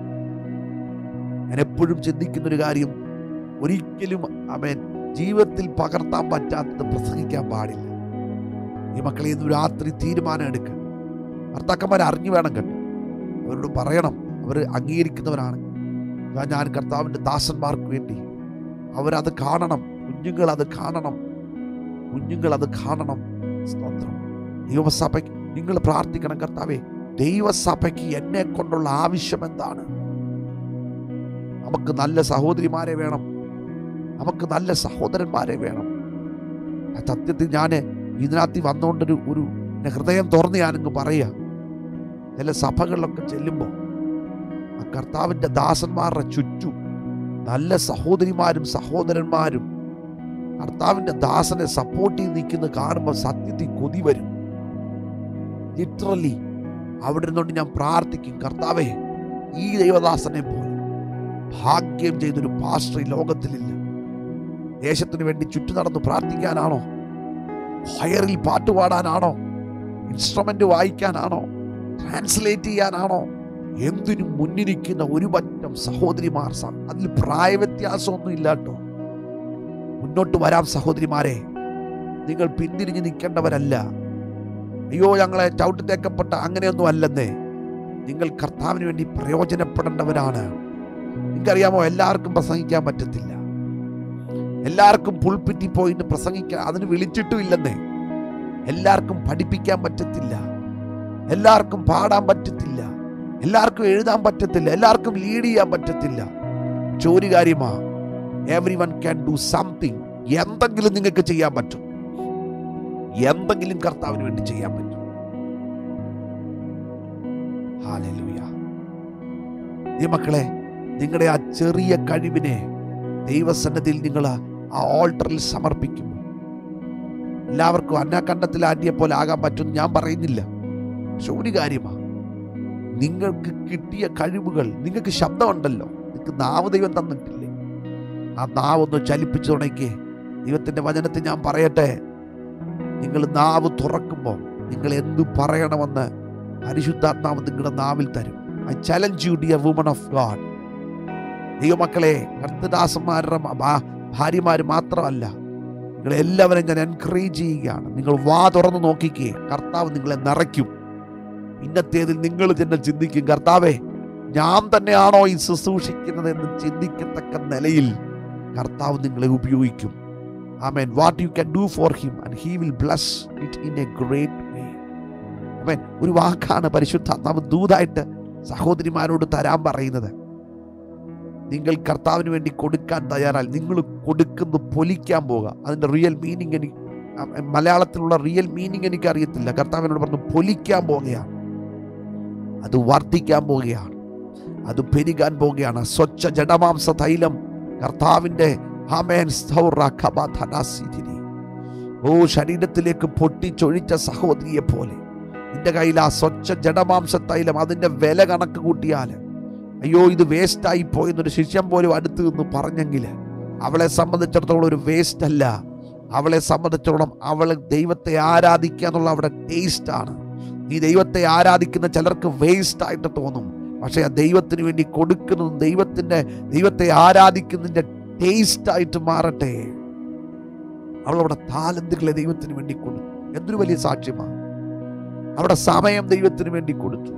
ഞാൻ എപ്പോഴും ചിന്തിക്കുന്ന ഒരു കാര്യം ഒരിക്കലും അവൻ ജീവിതത്തിൽ പകർത്താൻ പറ്റാത്തത് പ്രസംഗിക്കാൻ പാടില്ല ഈ മക്കളെ ഇന്ന് രാത്രി തീരുമാനം എടുക്കുക ഭർത്താക്കന്മാർ അറിഞ്ഞു വേണം കേട്ടോ അവരോട് പറയണം അവർ അംഗീകരിക്കുന്നവരാണ് ഞാൻ ഞാൻ കർത്താവിൻ്റെ ദാസന്മാർക്ക് വേണ്ടി അവരത് കാണണം കുഞ്ഞുങ്ങൾ അത് കാണണം കുഞ്ഞുങ്ങൾ അത് കാണണം സ്തോത്രം ദൈവസഭയ്ക്ക് നിങ്ങൾ പ്രാർത്ഥിക്കണം കർത്താവേ ദൈവസഭയ്ക്ക് എന്നെ കൊണ്ടുള്ള ആവശ്യം എന്താണ് നമുക്ക് നല്ല സഹോദരിമാരെ വേണം നമുക്ക് നല്ല സഹോദരന്മാരെ വേണം ആ സത്യത്തിൽ ഞാൻ ഇതിനകത്ത് വന്നുകൊണ്ടൊരു ഒരു എൻ്റെ ഹൃദയം തുറന്ന് ഞാനങ്ങ് പറയുക ചില സഭകളിലൊക്കെ ചെല്ലുമ്പോൾ ആ കർത്താവിൻ്റെ ദാസന്മാരുടെ ചുറ്റും നല്ല സഹോദരിമാരും സഹോദരന്മാരും കർത്താവിൻ്റെ ദാസനെ സപ്പോർട്ട് ചെയ്ത് നിൽക്കുന്ന കാണുമ്പോൾ സത്യത്തിൽ കൊതി വരും ലിറ്ററലി അവിടെ ഇരുന്നുകൊണ്ട് ഞാൻ പ്രാർത്ഥിക്കും കർത്താവേ ഈ ദൈവദാസനെ പോലെ ഭാഗ്യം ചെയ്തൊരു പാസ്റ്റർ ഈ ലോകത്തിലില്ല ദേശത്തിന് വേണ്ടി ചുറ്റു നടന്ന് പ്രാർത്ഥിക്കാനാണോ ഹയറിൽ പാട്ട് പാടാനാണോ ഇൻസ്ട്രുമെന്റ് വായിക്കാനാണോ ട്രാൻസ്ലേറ്റ് ചെയ്യാനാണോ എന്തിനും മുന്നിരിക്കുന്ന ഒരു പറ്റം സഹോദരിമാർ സ- അതിൽ പ്രായവ്യത്യാസമൊന്നും ഇല്ല കേട്ടോ മുന്നോട്ട് വരാം സഹോദരിമാരെ നിങ്ങൾ പിന്തിരിഞ്ഞ് നിൽക്കേണ്ടവരല്ല അയ്യോ ഞങ്ങളെ ചവിട്ടിത്തേക്കപ്പെട്ട അങ്ങനെയൊന്നും അല്ലെന്നേ നിങ്ങൾ കർത്താവിന് വേണ്ടി പ്രയോജനപ്പെടേണ്ടവരാണ് നിങ്ങൾക്കറിയാമോ എല്ലാവർക്കും പ്രസംഗിക്കാൻ പറ്റത്തില്ല എല്ലാവർക്കും പുൾപ്പിറ്റി പോയിട്ട് പ്രസംഗിക്കാൻ അതിന് വിളിച്ചിട്ടും ഇല്ലെന്നേ എല്ലാവർക്കും പഠിപ്പിക്കാൻ പറ്റത്തില്ല എല്ലാവർക്കും പാടാൻ പറ്റത്തില്ല എല്ലാവർക്കും എഴുതാൻ പറ്റത്തില്ല എല്ലാവർക്കും ലീഡ് ചെയ്യാൻ പറ്റത്തില്ല പക്ഷെ ഒരു കാര്യമാ everyone can do something എന്തെങ്കിലും നിങ്ങൾക്ക് ചെയ്യാൻ പറ്റും എന്തെങ്കിലും കർത്താവിന് വേണ്ടി ചെയ്യാൻ പറ്റും ഹാലൂയ ഈ മക്കളെ നിങ്ങളുടെ ആ ചെറിയ കഴിവിനെ ദൈവസന്നദ്ധിയിൽ നിങ്ങൾ ആ ഓൾട്ടറിൽ സമർപ്പിക്കുമ്പോൾ എല്ലാവർക്കും അന്നാക്കണ്ടത്തിൽ ആന്റിയെ പോലെ ആകാൻ പറ്റുമെന്ന് ഞാൻ പറയുന്നില്ല പക്ഷെ ഒരു കാര്യമാ നിങ്ങൾക്ക് കിട്ടിയ കഴിവുകൾ നിങ്ങൾക്ക് ശബ്ദമുണ്ടല്ലോ നിങ്ങൾക്ക് നാവ് ദൈവം തന്നിട്ടില്ലേ ആ നാവൊന്ന് ചലിപ്പിച്ചു തുടങ്ങിക്കേ ദൈവത്തിന്റെ വചനത്തിൽ ഞാൻ പറയട്ടെ നിങ്ങൾ നാവ് തുറക്കുമ്പോൾ നിങ്ങൾ എന്തു പറയണമെന്ന് പരിശുദ്ധാത്മാവ് നിങ്ങളുടെ നാവിൽ തരും I challenge you dear woman of God ദൈവമക്കളെ കർത്തദാസന്മാരുടെ ഭാര്യമാർ മാത്രമല്ല നിങ്ങളെ എല്ലാവരും ഞാൻ എൻകറേജ് ചെയ്യുകയാണ് നിങ്ങൾ വാ തുറന്ന് നോക്കിക്കേ കർത്താവ് നിങ്ങളെ നിറയ്ക്കും ഇന്നത്തേതിൽ നിങ്ങൾ തന്നെ ചിന്തിക്കും കർത്താവേ ഞാൻ തന്നെയാണോ ഈ ശുശ്രൂഷിക്കുന്നത് എന്ന് ചിന്തിക്കത്തക്ക നിലയിൽ കർത്താവ് നിങ്ങളെ ഉപയോഗിക്കും ആമേൻ what you can do for him and he will bless it in a great way അവൻ ഒരു വാക്കാണ് പരിശുദ്ധാത്മാവ് ദൂതായിട്ട് സഹോദരിമാരോട് തരാൻ പറയുന്നത് നിങ്ങൾ കർത്താവിന് വേണ്ടി കൊടുക്കാൻ തയ്യാറായി നിങ്ങൾ കൊടുക്കുന്നു പൊലിക്കാൻ പോകുക അതിൻ്റെ റിയൽ മീനിങ് എനിക്ക് അ- മലയാളത്തിലുള്ള റിയൽ മീനിങ് എനിക്ക് അറിയത്തില്ല കർത്താവിനോട് പറഞ്ഞു പൊലിക്കാൻ പോകുകയാണ് അത് വർദ്ധിക്കാൻ പോവുകയാണ് അത് പെരുകാൻ പോവുകയാണ് സ്വച്ഛ ജഡമാംസ തൈലം കർത്താവിൻ്റെ ആമേൻ സ്തൗറ ഖബാധനാസിതിരി. ഓ ശരീരത്തിലേക്ക് പൊട്ടിച്ചൊഴിച്ച സഹോദരിയെ പോലെ നിന്റെ കയ്യിൽ ആ സ്വച്ഛ ജഡമാംസ തൈലം അതിൻ്റെ വില കണക്ക് കൂട്ടിയാൽ അയ്യോ ഇത് വേസ്റ്റായി പോയെന്നൊരു ശിഷ്യം പോലും അടുത്ത് നിന്ന് പറഞ്ഞെങ്കിൽ അവളെ സംബന്ധിച്ചിടത്തോളം ഒരു വേസ്റ്റ് അല്ല അവളെ സംബന്ധിച്ചിടത്തോളം അവൾ ദൈവത്തെ ആരാധിക്കുക എന്നുള്ള അവിടെ ടേസ്റ്റ് ആണ് ഈ ദൈവത്തെ ആരാധിക്കുന്ന ചിലർക്ക് വേസ്റ്റ് ആയിട്ട് തോന്നും പക്ഷേ ആ ദൈവത്തിന് വേണ്ടി കൊടുക്കുന്നതും ദൈവത്തിൻ്റെ ദൈവത്തെ ആരാധിക്കുന്നതിൻ്റെ ടേസ്റ്റ് ആയിട്ട് മാറട്ടെ അവൾ അവിടെ താലന്തുകളെ ദൈവത്തിന് വേണ്ടി കൊടുത്തു എന്തൊരു വലിയ സാക്ഷ്യമാണ് അവിടെ സമയം ദൈവത്തിന് വേണ്ടി കൊടുത്തു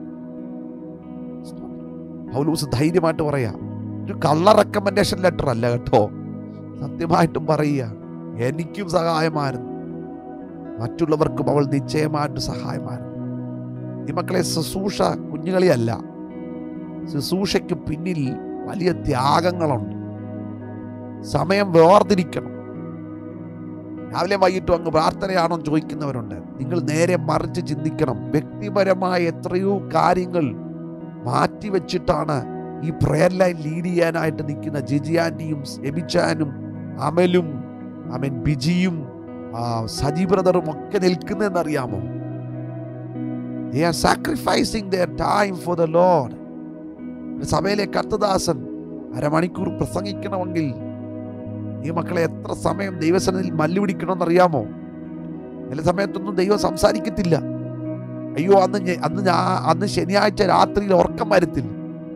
പൗലൂസ് ധൈര്യമായിട്ട് പറയാ ഒരു കള്ള റെക്കമെൻഡേഷൻ ലെറ്റർ അല്ല കേട്ടോ സത്യമായിട്ടും പറയുക എനിക്കും സഹായമായിരുന്നു മറ്റുള്ളവർക്കും അവൾ നിശ്ചയമായിട്ട് സഹായമായിരുന്നു ഈ മക്കളെ ശുശ്രൂഷ കുഞ്ഞുകളിയല്ല ശുശ്രൂഷയ്ക്ക് പിന്നിൽ വലിയ ത്യാഗങ്ങളുണ്ട് സമയം വേർതിരിക്കണം രാവിലെ വൈകിട്ടും അങ്ങ് പ്രാർത്ഥനയാണോ എന്ന് ചോദിക്കുന്നവരുണ്ട് നിങ്ങൾ നേരെ മറിച്ച് ചിന്തിക്കണം വ്യക്തിപരമായ എത്രയോ കാര്യങ്ങൾ മാറ്റിവെച്ചിട്ടാണ് ഈ പ്രെയർ ലൈൻ ലീഡ് ചെയ്യാനായിട്ട് നിൽക്കുന്ന ജിജി ആൻറ്റിയും എബിച്ചാനും അമലും അമൻ ബിജിയും ആ, സജി ബ്രദറും ഒക്കെ നിൽക്കുന്നതെന്നറിയാമോ They are sacrificing their time for the Lord. സഭയിലെ കർത്തദാസൻ അരമണിക്കൂർ പ്രസംഗിക്കണമെങ്കിൽ ഈ മക്കളെ എത്ര സമയം ദൈവസന്നിധിയിൽ മല്ലു പിടിക്കണമെന്നറിയാമോ ചില സമയത്തൊന്നും ദൈവം സംസാരിക്കത്തില്ല അയ്യോ അന്ന് ഞ- അന്ന് ഞാൻ അന്ന് ശനിയാഴ്ച രാത്രിയിൽ ഉറക്കം വരത്തില്ല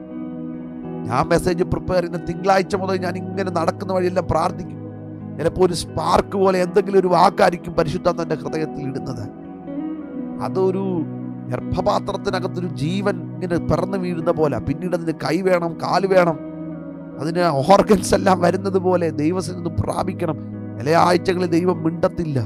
ഞാൻ മെസ്സേജ് പ്രിപ്പയർ ചെയ്യുന്ന തിങ്കളാഴ്ച മുതൽ ഞാൻ ഇങ്ങനെ നടക്കുന്ന വഴിയെല്ലാം പ്രാർത്ഥിക്കും ചിലപ്പോൾ ഒരു സ്പാർക്ക് പോലെ എന്തെങ്കിലും ഒരു വാക്കായിരിക്കും പരിശുദ്ധം എൻ്റെ ഹൃദയത്തിൽ ഇടുന്നത് അതൊരു ഗർഭപാത്രത്തിനകത്തൊരു ജീവൻ ഇങ്ങനെ പിറന്നു വീഴുന്ന പോലെ പിന്നീട് അതിന് കൈ വേണം കാല് വേണം അതിന് ഓർഗൻസ് എല്ലാം വരുന്നത് പോലെ ദൈവത്തിൽ നിന്ന് പ്രാപിക്കണം ചില ആഴ്ചകളിൽ ദൈവം മിണ്ടത്തില്ല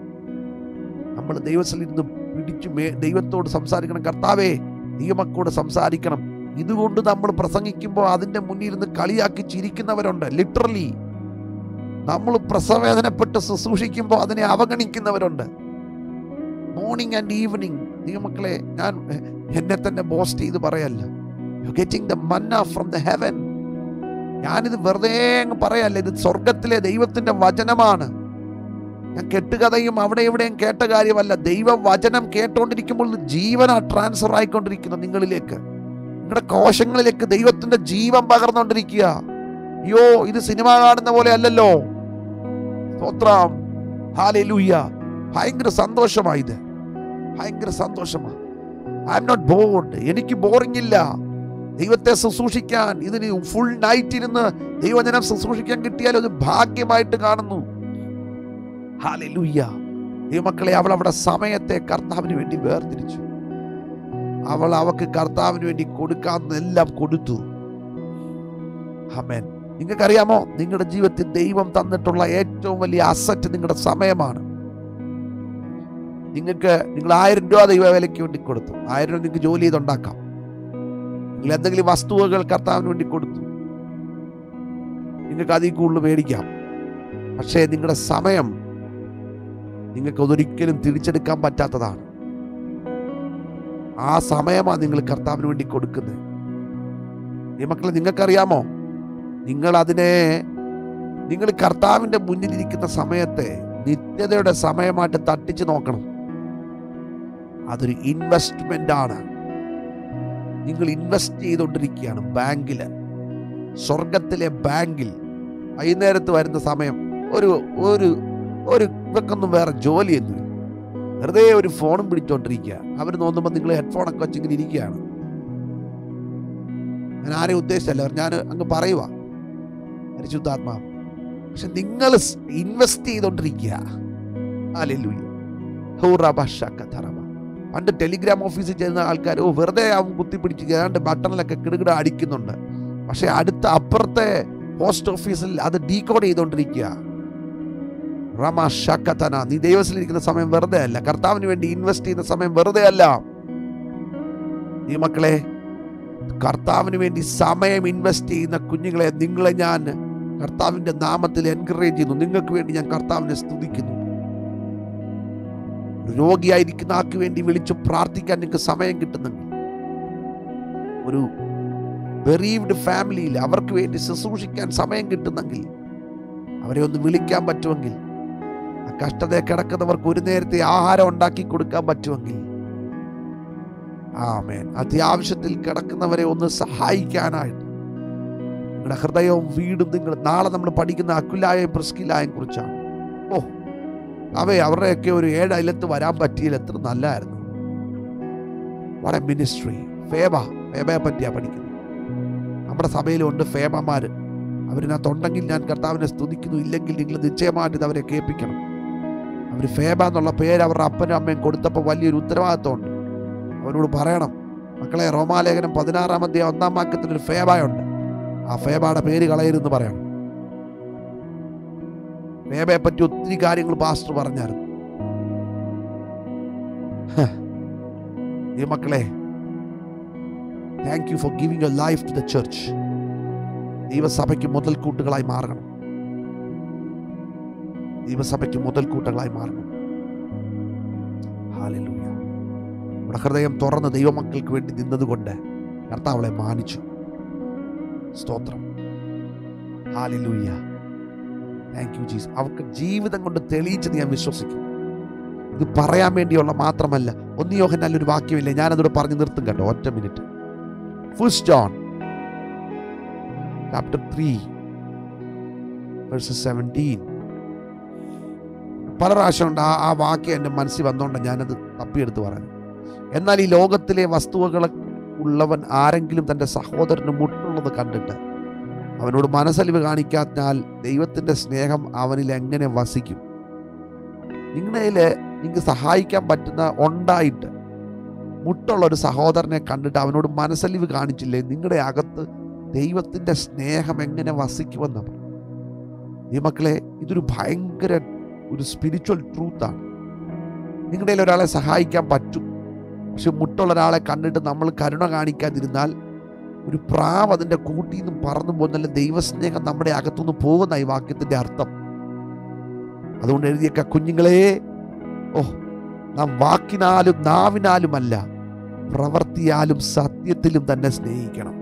നമ്മൾ ദൈവത്തിൽ നിന്ന് പിടിച്ചു മേ ദൈവത്തോട് സംസാരിക്കണം കർത്താവേ ദൈവമക്കോട് സംസാരിക്കണം ഇതുകൊണ്ട് നമ്മൾ പ്രസംഗിക്കുമ്പോൾ അതിൻ്റെ മുന്നിൽ ഇരുന്ന് കളിയാക്കി ചിരിക്കുന്നവരുണ്ട് ലിറ്ററലി നമ്മൾ പ്രസവേദനപ്പെട്ട് ശുശ്രൂഷിക്കുമ്പോൾ അതിനെ അവഗണിക്കുന്നവരുണ്ട് മോർണിംഗ് ആൻഡ് ഈവനിങ് ദൈവമക്കളെ ഞാൻ എ- എന്നെ തന്നെ ബോസ്റ്റ് ചെയ്ത് പറയല്ല you getting the manna from the heaven ഞാനിത് വെറുതെ അങ്ങ് പറയല്ല ഇത് സ്വർഗത്തിലെ ദൈവത്തിന്റെ വചനമാണ് ഞാൻ കെട്ടുകഥയും അവിടെ ഇവിടെയും കേട്ട കാര്യമല്ല ദൈവ വചനം കേട്ടോണ്ടിരിക്കുമ്പോൾ ഇത് ജീവനാ ട്രാൻസ്ഫർ ആയിക്കൊണ്ടിരിക്കുന്നു നിങ്ങളിലേക്ക് നിങ്ങളുടെ കോശങ്ങളിലേക്ക് ദൈവത്തിന്റെ ജീവൻ പകർന്നുകൊണ്ടിരിക്കുക അയ്യോ ഇത് സിനിമ കാണുന്ന പോലെ അല്ലല്ലോ സ്തോത്രം ഹാലൂയ്യ ഭയങ്കര സന്തോഷമായി ഇത് ഭയങ്കര സന്തോഷമാണ് ഐ എം നോട്ട് ബോർഡ് എനിക്ക് ബോറിംഗ് ഇല്ല ദൈവത്തെ ശുശ്രൂഷിക്കാൻ ഇതിന് ഫുൾ നൈറ്റ് ഇരുന്ന് ദൈവജനം ശുശ്രൂഷിക്കാൻ കിട്ടിയാൽ ഒരു ഭാഗ്യമായിട്ട് കാണുന്നു ഹാലൂയ്യ ദൈവമക്കളെ അവൾ അവിടെ സമയത്തെ കർത്താവിന് വേണ്ടി വേർതിരിച്ചു അവൾ അവക്ക് കർത്താവിന് വേണ്ടി കൊടുക്കാമെന്നെല്ലാം കൊടുത്തു അമേൻ നിങ്ങൾക്കറിയാമോ നിങ്ങളുടെ ജീവിതത്തിൽ ദൈവം തന്നിട്ടുള്ള ഏറ്റവും വലിയ അസറ്റ് നിങ്ങളുടെ സമയമാണ് നിങ്ങൾക്ക് നിങ്ങൾ ആയിരം രൂപ ദൈവ വിലയ്ക്ക് വേണ്ടി കൊടുത്തു ആയിരം രൂപ നിങ്ങൾക്ക് ജോലി ചെയ്തുണ്ടാക്കാം നിങ്ങൾ എന്തെങ്കിലും വസ്തുവകൾ കർത്താവിന് വേണ്ടി കൊടുത്തു നിങ്ങൾക്ക് അതിൽ കൂടുതൽ മേടിക്കാം പക്ഷേ നിങ്ങളുടെ സമയം നിങ്ങൾക്ക് അതൊരിക്കലും തിരിച്ചെടുക്കാൻ പറ്റാത്തതാണ് ആ സമയമാണ് നിങ്ങൾ കർത്താവിന് വേണ്ടി കൊടുക്കുന്നത് ഈ മക്കളെ നിങ്ങൾക്കറിയാമോ നിങ്ങൾ അതിനെ നിങ്ങൾ കർത്താവിൻ്റെ മുന്നിലിരിക്കുന്ന സമയത്തെ നിത്യതയുടെ സമയമായിട്ട് തട്ടിച്ച് നോക്കണം അതൊരു ഇൻവെസ്റ്റ്മെന്റ് ആണ് നിങ്ങൾ ഇൻവെസ്റ്റ് ചെയ്തുകൊണ്ടിരിക്കുകയാണ് ബാങ്കിൽ സ്വർഗത്തിലെ ബാങ്കിൽ വൈകുന്നേരത്ത് വരുന്ന സമയം ഒരു ഒരു ഒരു ഇവക്കൊന്നും വേറെ ജോലിയൊന്നുമില്ല വെറുതെ ഒരു ഫോണും പിടിച്ചോണ്ടിരിക്കുക അവർ നോക്കുമ്പോൾ നിങ്ങൾ ഹെഡ്ഫോണൊക്കെ വെച്ചിങ്ങനെ ഇരിക്കുകയാണ് ഞാൻ ആരെയും ഉദ്ദേശിച്ചല്ല ഞാൻ അങ്ങ് പറയുക പരിശുദ്ധാത്മാവ് പക്ഷെ നിങ്ങൾ ഇൻവെസ്റ്റ് ചെയ്തോണ്ടിരിക്കുക അല്ലെല്ലൂയ്യ പണ്ട് ടെലിഗ്രാം ഓഫീസിൽ ചെല്ലുന്ന ആൾക്കാർ ഓ വെറുതെ അവൻ കുത്തിപ്പിടിച്ച് ഏതാണ്ട് ബട്ടണിലൊക്കെ കിടുകിട അടിക്കുന്നുണ്ട് പക്ഷെ അടുത്ത അപ്പുറത്തെ പോസ്റ്റ് ഓഫീസിൽ അത് ഡീകോഡ് ചെയ്തുകൊണ്ടിരിക്കുക റമ ഷക്കത്തന നീ ദൈവത്തിലിരിക്കുന്ന സമയം വെറുതെ അല്ല കർത്താവിന് വേണ്ടി ഇൻവെസ്റ്റ് ചെയ്യുന്ന സമയം വെറുതെ അല്ല നീ മക്കളെ കർത്താവിന് വേണ്ടി സമയം ഇൻവെസ്റ്റ് ചെയ്യുന്ന കുഞ്ഞുങ്ങളെ നിങ്ങളെ ഞാൻ കർത്താവിന്റെ നാമത്തിൽ എൻകറേജ് ചെയ്യുന്നു നിങ്ങൾക്ക് വേണ്ടി ഞാൻ കർത്താവിനെ സ്തുതിക്കുന്നു ഒരു രോഗിയായിരിക്കുന്ന ആൾക്ക് വേണ്ടി വിളിച്ചു പ്രാർത്ഥിക്കാൻ നിങ്ങൾക്ക് സമയം കിട്ടുന്നെങ്കിൽ ഒരു ബെറീവ്ഡ് ഫാമിലിയിൽ അവർക്ക് വേണ്ടി ശുശ്രൂഷിക്കാൻ സമയം കിട്ടുന്നെങ്കിൽ അവരെ ഒന്ന് വിളിക്കാൻ പറ്റുമെങ്കിൽ ആ കഷ്ടതയെ കിടക്കുന്നവർക്ക് ഒരു നേരത്തെ ആഹാരം ഉണ്ടാക്കി കൊടുക്കാൻ പറ്റുമെങ്കിൽ ആമേൻ അത്യാവശ്യത്തിൽ കിടക്കുന്നവരെ ഒന്ന് സഹായിക്കാനായിട്ട് നിങ്ങളുടെ ഹൃദയവും വീടും നിങ്ങൾ നാളെ നമ്മൾ പഠിക്കുന്ന അക്കുലായും പ്രിസ്കിലായും കുറിച്ചാണ് ഓ അവയെ അവരുടെയൊക്കെ ഒരു ഏഴ് അയലത്ത് വരാൻ പറ്റിയാൽ എത്ര നല്ലതായിരുന്നു വളരെ മിനിസ്ട്രി ഫേബ ഫേബയെ പറ്റിയാ പഠിക്കുന്നത് നമ്മുടെ സഭയിലുണ്ട് ഫേബമാർ അവരിനകത്തുണ്ടെങ്കിൽ ഞാൻ കർത്താവിനെ സ്തുതിക്കുന്നു ഇല്ലെങ്കിൽ നിങ്ങൾ നിശ്ചയമായിട്ട് ഇത് അവരെ കേൾപ്പിക്കണം അവർ ഫേബ എന്നുള്ള പേര് അവരുടെ അപ്പനും അമ്മയും കൊടുത്തപ്പോൾ വലിയൊരു ഉത്തരവാദിത്വമുണ്ട് അവരോട് പറയണം മക്കളെ റോമാലേഖനം പതിനാറാം അധ്യായം ഒന്നാം വാക്യത്തിൽ ഒരു ഫേബയുണ്ട് ആ ഫേബയുടെ പേര് കളയരുതെന്ന് പറയണം ഫേബയെ പറ്റി ഒത്തിരി കാര്യങ്ങൾ പാസ്റ്റർ പറഞ്ഞായിരുന്നു ഹ. ഈ മക്കളെ thank you for giving a life to the church ദൈവസഭയ്ക്ക് മുതൽക്കൂട്ടുകളായി മാറണം ദൈവസഭയ്ക്ക് മുതൽക്കൂട്ടുകളായി മാറണം ഹാലലൂയ നമ്മുടെ ഹൃദയം തുറന്ന് ദൈവമക്കൾക്ക് വേണ്ടി നിന്നതുകൊണ്ട് കർത്താവളെ മാനിച്ചു സ്തോത്രം ഹാലലൂയ താങ്ക് യു ജീസ് അവർക്ക് ജീവിതം കൊണ്ട് തെളിയിച്ചെന്ന് ഞാൻ വിശ്വസിക്കുന്നു ഇത് പറയാൻ വേണ്ടിയുള്ള മാത്രമല്ല ഒന്ന് യോഹനാൽ ഒരു വാക്യമില്ല ഞാനതോട് പറഞ്ഞു നിർത്തും കേട്ടോ ഒറ്റ minute first John chapter three verses seventeen പല പ്രാവശ്യം ഉണ്ട് ആ ആ വാക്യം എൻ്റെ മനസ്സിൽ വന്നുകൊണ്ട് ഞാനത് തപ്പിയെടുത്ത് പറഞ്ഞു എന്നാൽ ഈ ലോകത്തിലെ വസ്തുവകൾ ഉള്ളവൻ ആരെങ്കിലും തൻ്റെ സഹോദരന് മുട്ടുള്ളത് കണ്ടിട്ട് അവനോട് മനസ്സലിവ് കാണിക്കാത്തിനാൽ ദൈവത്തിൻ്റെ സ്നേഹം അവനിൽ എങ്ങനെ വസിക്കും നിങ്ങളിൽ നിങ്ങൾക്ക് സഹായിക്കാൻ പറ്റുന്ന ഉണ്ടായിട്ട് മുട്ടുള്ള ഒരു സഹോദരനെ കണ്ടിട്ട് അവനോട് മനസ്സലിവ് കാണിച്ചില്ലേ നിങ്ങളുടെ അകത്ത് ദൈവത്തിൻ്റെ സ്നേഹം എങ്ങനെ വസിക്കുമെന്ന് ഈ മക്കളെ ഇതൊരു ഭയങ്കര ഒരു സ്പിരിച്വൽ ട്രൂത്താണ് നിങ്ങളുടെ കയ്യിൽ ഒരാളെ സഹായിക്കാൻ പറ്റും പക്ഷെ മുട്ടുള്ള ഒരാളെ കണ്ടിട്ട് നമ്മൾ കരുണ കാണിക്കാതിരുന്നാൽ ഒരു പ്രാവ് അതിൻ്റെ കൂട്ടിൽ നിന്നും പറന്നു പോകുന്നല്ല ദൈവസ്നേഹം നമ്മുടെ അകത്തുനിന്ന് പോകുന്ന ഈ വാക്യത്തിൻ്റെ അർത്ഥം അതുകൊണ്ട് എഴുതിയേക്ക കുഞ്ഞുങ്ങളെ ഓ നാം വാക്കിനാലും നാവിനാലുമല്ല പ്രവർത്തിയാലും സത്യത്തിലും തന്നെ സ്നേഹിക്കണം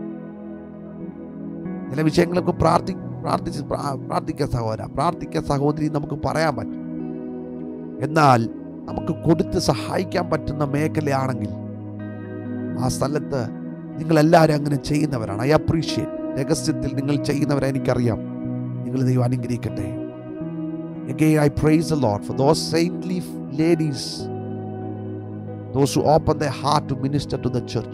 ചില വിഷയങ്ങൾക്ക് പ്രാർത്ഥി പ്രാർത്ഥിച്ച് പ്രാ- പ്രാർത്ഥിക്കുക സഹോദര പ്രാർത്ഥിക്കുക സഹോദരി നമുക്ക് പറയാൻ പറ്റും എന്നാൽ നമുക്ക് കൊടുത്ത് സഹായിക്കാൻ പറ്റുന്ന മേഖലയാണെങ്കിൽ ആ സ്ഥലത്ത് നിങ്ങൾ എല്ലാവരും അങ്ങനെ ചെയ്യുന്നവരാണ് ഐ അപ്രീഷിയേറ്റ് രഹസ്യത്തിൽ നിങ്ങൾ ചെയ്യുന്നവരെ എനിക്കറിയാം നിങ്ങൾ ദൈവം അനുഗ്രഹിക്കട്ടെ Again, I praise the Lord for those saintly ladies, those who open their heart to minister to the church.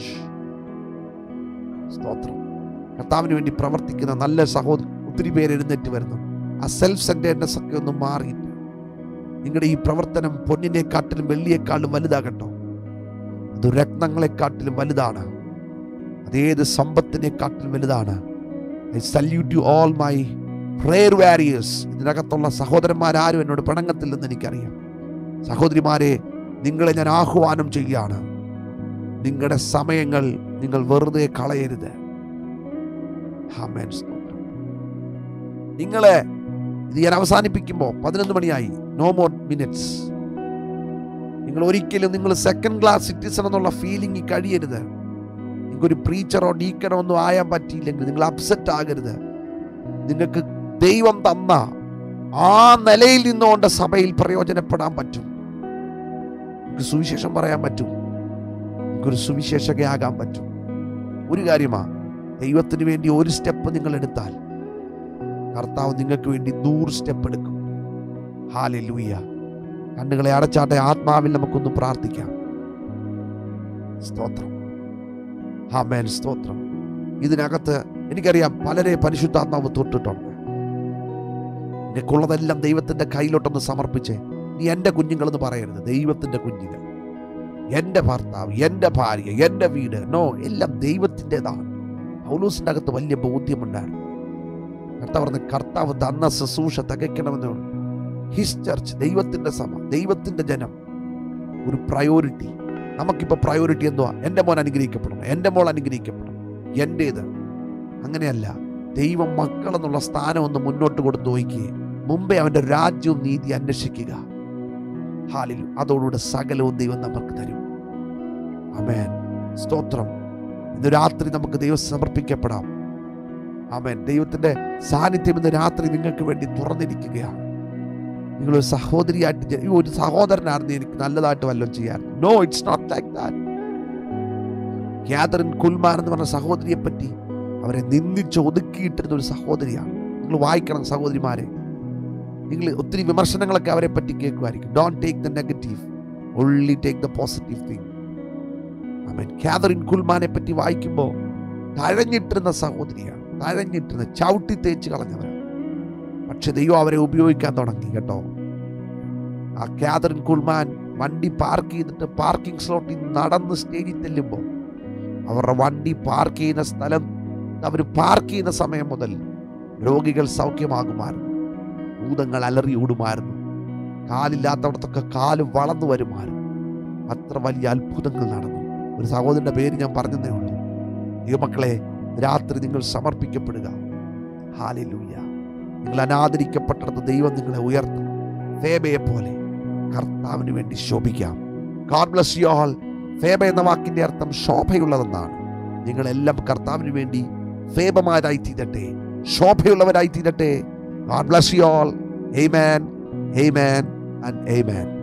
സ്തോത്രം കർത്താവിന് വേണ്ടി പ്രവർത്തിക്കുന്ന നല്ല സഹോദരൻ ഒത്തിരി പേര് എഴുന്നേറ്റ് വരുന്നു ആ സെൽഫ് സെൻറ്റേർനെസ് ഒക്കെ ഒന്ന് മാറിയിട്ട് നിങ്ങളുടെ ഈ പ്രവർത്തനം പൊന്നിനെക്കാട്ടിലും വെള്ളിയെക്കാളും വലുതാകട്ടോ അത് രത്നങ്ങളെക്കാട്ടിലും വലുതാണ് അതേത് സമ്പത്തിനെക്കാട്ടിലും വലുതാണ് I salute you all my prayer warriors ഇതിനകത്തുള്ള സഹോദരന്മാരാരും എന്നോട് പിണങ്ങത്തില്ലെന്ന് എനിക്കറിയാം സഹോദരിമാരെ നിങ്ങളെ ഞാൻ ആഹ്വാനം ചെയ്യുകയാണ് നിങ്ങളുടെ സമയങ്ങൾ നിങ്ങൾ വെറുതെ കളയരുത് ആമേൻ. സ്തോത്രം. നിങ്ങളെ ഇത് ഞാൻ അവസാനിപ്പിക്കുമ്പോൾ പതിനൊന്ന് മണിയായി നോ മോർ മിനിറ്റ്സ് നിങ്ങൾ ഒരിക്കലും നിങ്ങൾ സെക്കൻഡ് ക്ലാസ് സിറ്റിസൺ എന്നുള്ള ഫീലിംഗ് കഴിയരുത് നിങ്ങൾക്കൊരു പ്രീച്ചറോ ഡീക്കണോ ഒന്നും ആയാൻ പറ്റിയില്ലെങ്കിൽ നിങ്ങൾ അപ്സെറ്റ് ആകരുത് നിങ്ങൾക്ക് ദൈവം തന്ന ആ നിലയിൽ നിന്നുകൊണ്ട് സഭയിൽ പ്രയോജനപ്പെടാൻ പറ്റും നിങ്ങൾക്ക് സുവിശേഷം പറയാൻ പറ്റും നിങ്ങൾക്കൊരു സുവിശേഷകയാകാൻ പറ്റും ഒരു കാര്യമാ ദൈവത്തിന് വേണ്ടി ഒരു സ്റ്റെപ്പ് നിങ്ങൾ എടുത്താൽ കർത്താവ് നിങ്ങൾക്ക് വേണ്ടി നൂറ് സ്റ്റെപ്പ് എടുക്കും ഹാലെ ലൂയ കണ്ണുകളെ അടച്ചാട്ടെ ആത്മാവിൽ നമുക്കൊന്ന് പ്രാർത്ഥിക്കാം സ്തോത്രം ഹാമേൻ സ്തോത്രം ഇതിനകത്ത് എനിക്കറിയാം പലരെ പരിശുദ്ധാത്മാവ് തൊട്ടിട്ടുണ്ട് നിനക്കുള്ളതെല്ലാം ദൈവത്തിന്റെ കയ്യിലോട്ടൊന്ന് സമർപ്പിച്ചേ നീ എൻ്റെ കുഞ്ഞുങ്ങളെന്ന് പറയരുത് ദൈവത്തിന്റെ കുഞ്ഞുങ്ങൾ എൻ്റെ ഭർത്താവ് എൻ്റെ ഭാര്യ എൻ്റെ വീട് നോ എല്ലാം ദൈവത്തിൻ്റെതാണ് പൗലൂസിൻ്റെ അകത്ത് വലിയ ബോധ്യമുണ്ടായിരുന്നു കർത്താവ് പറഞ്ഞ കർത്താവ് തന്ന ശുശ്രൂഷ തികയ്ക്കണമെന്ന് ഹിസ് ചർച്ച് ദൈവത്തിൻ്റെ സഭ ദൈവത്തിൻ്റെ ജനം ഒരു പ്രയോറിറ്റി നമുക്കിപ്പോൾ പ്രയോറിറ്റി എന്തുവാ എൻ്റെ മോൻ അനുഗ്രഹിക്കപ്പെടണം എൻ്റെ മോൾ അനുഗ്രഹിക്കപ്പെടണം എൻ്റേത് അങ്ങനെയല്ല ദൈവം മക്കളെന്നുള്ള സ്ഥാനം ഒന്ന് മുന്നോട്ട് കൊടുത്തു നോക്കിയേ മുമ്പേ അവൻ്റെ രാജ്യവും നീതി അന്വേഷിക്കുക ഹാലിൽ അതോടുകൂടെ സകലവും ദൈവം നമുക്ക് തരും അമേൻ സ്തോത്രം ഇന്ന് രാത്രി നമുക്ക് ദൈവം സമർപ്പിക്കപ്പെടാം ആമേൻ ദൈവത്തിൻ്റെ സാന്നിധ്യം ഇന്ന് രാത്രി നിങ്ങൾക്ക് വേണ്ടി തുറന്നിരിക്കുകയാണ് നിങ്ങളൊരു സഹോദരിയായിട്ട് ജ- ഈ ഒരു സഹോദരനായിരുന്നു എനിക്ക് നല്ലതായിട്ട് വല്ലതും ചെയ്യാൻ no it's not like that Kathryn Kuhlman എന്ന് പറഞ്ഞ സഹോദരിയെ പറ്റി അവരെ നിന്ദിച്ച് ഒതുക്കിയിട്ടിരുന്ന ഒരു സഹോദരിയാണ് നിങ്ങൾ വായിക്കണം സഹോദരിമാരെ നിങ്ങൾ ഒത്തിരി വിമർശനങ്ങളൊക്കെ അവരെ പറ്റി കേൾക്കുമായിരിക്കും don't take the negative only take the positive thing ആമേൻ കാതറിൻ കുൽമാനെ പറ്റി വായിക്കുമ്പോൾ തഴഞ്ഞിട്ടിരുന്ന സഹോദരിയാണ് തഴഞ്ഞിട്ടിരുന്ന ചവിട്ടി തേച്ച് കളഞ്ഞവരാണ് പക്ഷെ ദൈവം അവരെ ഉപയോഗിക്കാൻ തുടങ്ങി കേട്ടോ ആ കാതറിൻ കുൽമാൻ വണ്ടി പാർക്ക് ചെയ്തിട്ട് പാർക്കിംഗ് സ്ലോട്ടിൽ നടന്ന് സ്റ്റേജിൽ ചെല്ലുമ്പോൾ അവരുടെ വണ്ടി പാർക്ക് ചെയ്യുന്ന സ്ഥലം അവർ പാർക്ക് ചെയ്യുന്ന സമയം മുതൽ രോഗികൾ സൗഖ്യമാകുമായിരുന്നു ഭൂതങ്ങൾ അലറി ഓടുമായിരുന്നു കാലില്ലാത്തവിടത്തൊക്കെ കാല് വളർന്നു വരുമായിരുന്നു അത്ര വലിയ അത്ഭുതങ്ങൾ നടന്നു ഒരു സഹോദരന്റെ പേര് ഞാൻ പറഞ്ഞതേ ഉള്ളൂ ദൈവമക്കളെ രാത്രി നിങ്ങൾ സമർപ്പിക്കപ്പെടുക ഹാലിലൂയ നിങ്ങൾ അനാദരിക്കപ്പെട്ടിടത്ത് ദൈവം നിങ്ങളെ ഉയർത്തും ഫേബയെ പോലെ കർത്താവിന് വേണ്ടി ശോഭിക്കാം God bless you all Phoebe എന്ന വാക്കിന്റെ അർത്ഥം ശോഭയുള്ളതെന്നാണ് നിങ്ങളെല്ലാം കർത്താവിന് വേണ്ടി ഫേബമാരായി തീരട്ടെ ശോഭയുള്ളവരായി തീരട്ടെ God bless you all Amen, amen, and amen.